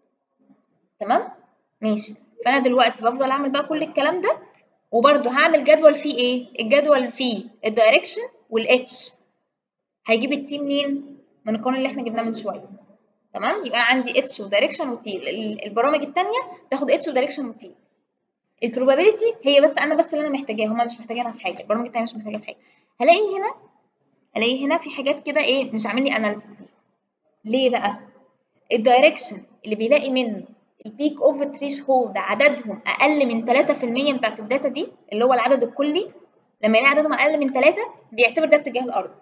تمام ماشي فانا دلوقتي بفضل اعمل بقى كل الكلام ده وبرده هعمل جدول فيه ايه الجدول فيه الدايركشن والاتش هيجيب التي منين من القانون اللي احنا جبناه من شويه تمام يبقى انا عندي اتش ودايركشن وتي ال- البرامج الثانيه تاخد اتش ودايركشن وتي البروبابيلتي هي بس انا بس اللي انا محتاجاها هما مش محتاجينها في حاجه البرامج التانيه مش محتاجاها في حاجه هلاقي هنا هلاقي هنا في حاجات كده ايه مش عامل لي اناليسيس ليه بقى الدايركشن اللي بيلاقي منه البيك اوفر تريش هولد عددهم اقل من 3% بتاعت الداتا دي اللي هو العدد الكلي لما يلاقي عددهم اقل من 3 بيعتبر ده اتجاه الارض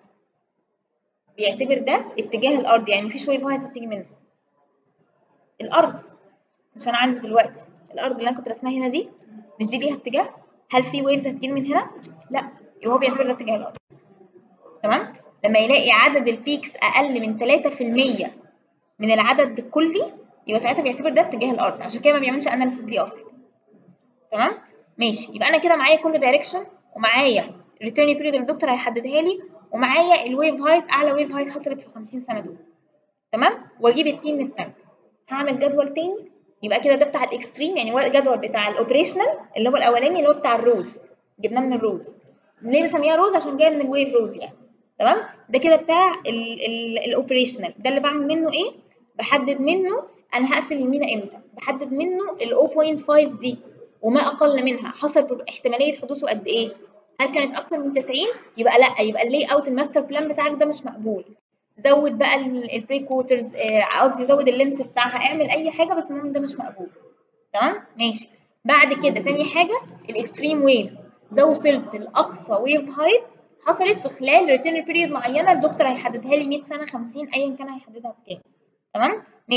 بيعتبر ده اتجاه الارض يعني مفيش ويف هايت هتيجي منه الارض مش انا عندي دلوقتي الارض اللي انا كنت رسمها هنا دي مش دي ليها اتجاه هل في ويفز هتجيلي من هنا لا يبقى هو بيعتبر ده اتجاه الارض تمام لما يلاقي عدد البيكس اقل من 3% من العدد الكلي يبقى ساعتها بيعتبر ده اتجاه الارض عشان كده ما بيعملش اناليسيس ليه اصلا تمام ماشي يبقى انا كده معايا كل دايركشن ومعايا الريتيرن بيريد اللي الدكتور هيحددها لي ومعايا الويف هايت اعلى ويف هايت حصلت في ال 50 سنه دول تمام واجيب التيم من التانك هعمل جدول تاني يبقى كده ده بتاع الاكستريم يعني هو الجدول بتاع الاوبريشنال اللي هو الاولاني اللي هو بتاع الروز جبناه من الروز ليه بسميها روز عشان جايه من الويف روز يعني تمام ده كده بتاع الاوبريشنال ده اللي بعمل منه ايه بحدد منه انا هقفل المينا امتى بحدد منه ال 0.5 دي وما اقل منها حسب احتماليه حدوثه قد ايه هل كانت اكتر من 90 يبقى لا يبقى اللي اوت الماستر بلان بتاعك ده مش مقبول زود بقى البري كوترز قصدي زود اللينس بتاعها اعمل اي حاجه بس المهم ده مش مقبول تمام ماشي بعد كده تاني حاجه الاكستريم ويفز ده وصلت لاقصى ويف هايت حصلت في خلال ريتيرن بيريود معينه الدكتور هيحددها لي 100 سنه 50 ايا كان هيحددها بكام تمام ماشي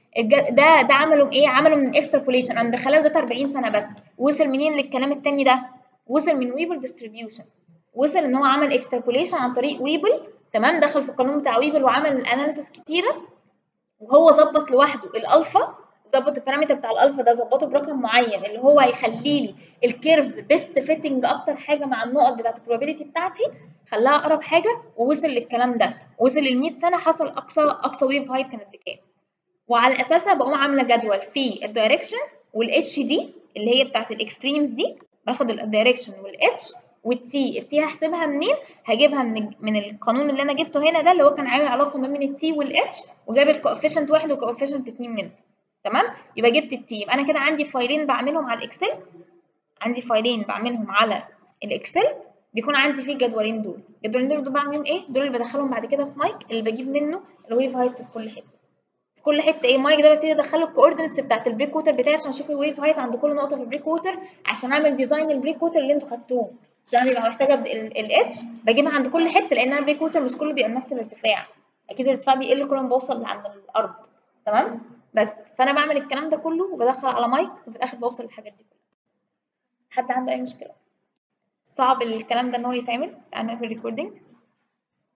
الج- ده ده عملوا ايه عملوا من اكستربوليشن انا مدخلاه داتا 40 سنه بس وصل منين للكلام التاني ده وصل من ويبل ديستريبيوشن وصل ان هو عمل اكستربوليشن عن طريق ويبل تمام دخل في القانون بتاع ويبل وعمل اناليسيس كتيره وهو ظبط لوحده الالفا ظبط البارامتر بتاع الالفا ده ظبطه برقم معين اللي هو هيخلي لي الكيرف بيست فيتنج اكتر حاجه مع النقط بتاعت البروبابيلتي بتاعتي خلاها اقرب حاجه ووصل للكلام ده وصل لل 100 سنه حصل اقصى اقصى ويف هايت كانت بكام وعلى اساسها بقوم عامله جدول في الدايركشن والاتش دي اللي هي بتاعت الاكستريمز دي باخد الدايركشن والاتش والتي التي هحسبها منين هجيبها من من القانون اللي انا جبته هنا ده اللي هو كان عامل علاقه ما بين التي والاتش وجاب الكوفيشنت واحد وكوفيشنت اتنين منهم تمام يبقى جبت التي يبقى انا كده عندي فايلين بعملهم على الاكسل عندي فايلين بعملهم على الاكسل بيكون عندي فيه جدولين دول الجدولين دول دول بعمل بيهم ايه دول اللي بدخلهم بعد كده في مايك اللي بجيب منه الويف هايتس في كل حته في كل حته ايه مايك ده ببتدي ادخله الكوردينتس بتاعت البريك ووتر بتاعي عشان اشوف الويف هايت عند كل نقطه في البريك ووتر عشان اعمل ديزاين البريك ووتر اللي انتوا خدتوه عشان انا بيبقى محتاجه الاتش بجيبها عند كل حته لان انا البريك ووتر مش كله بيبقى بنفس الارتفاع اكيد الارتفاع بيقل كل ما بوصل لعند الارض تمام بس فانا بعمل الكلام ده كله وبدخل على مايك وفي الاخر بوصل للحاجات دي كلها حد عنده اي مشكله صعب الكلام ده ان هو يتعمل تعالوا نقفل الريكوردينج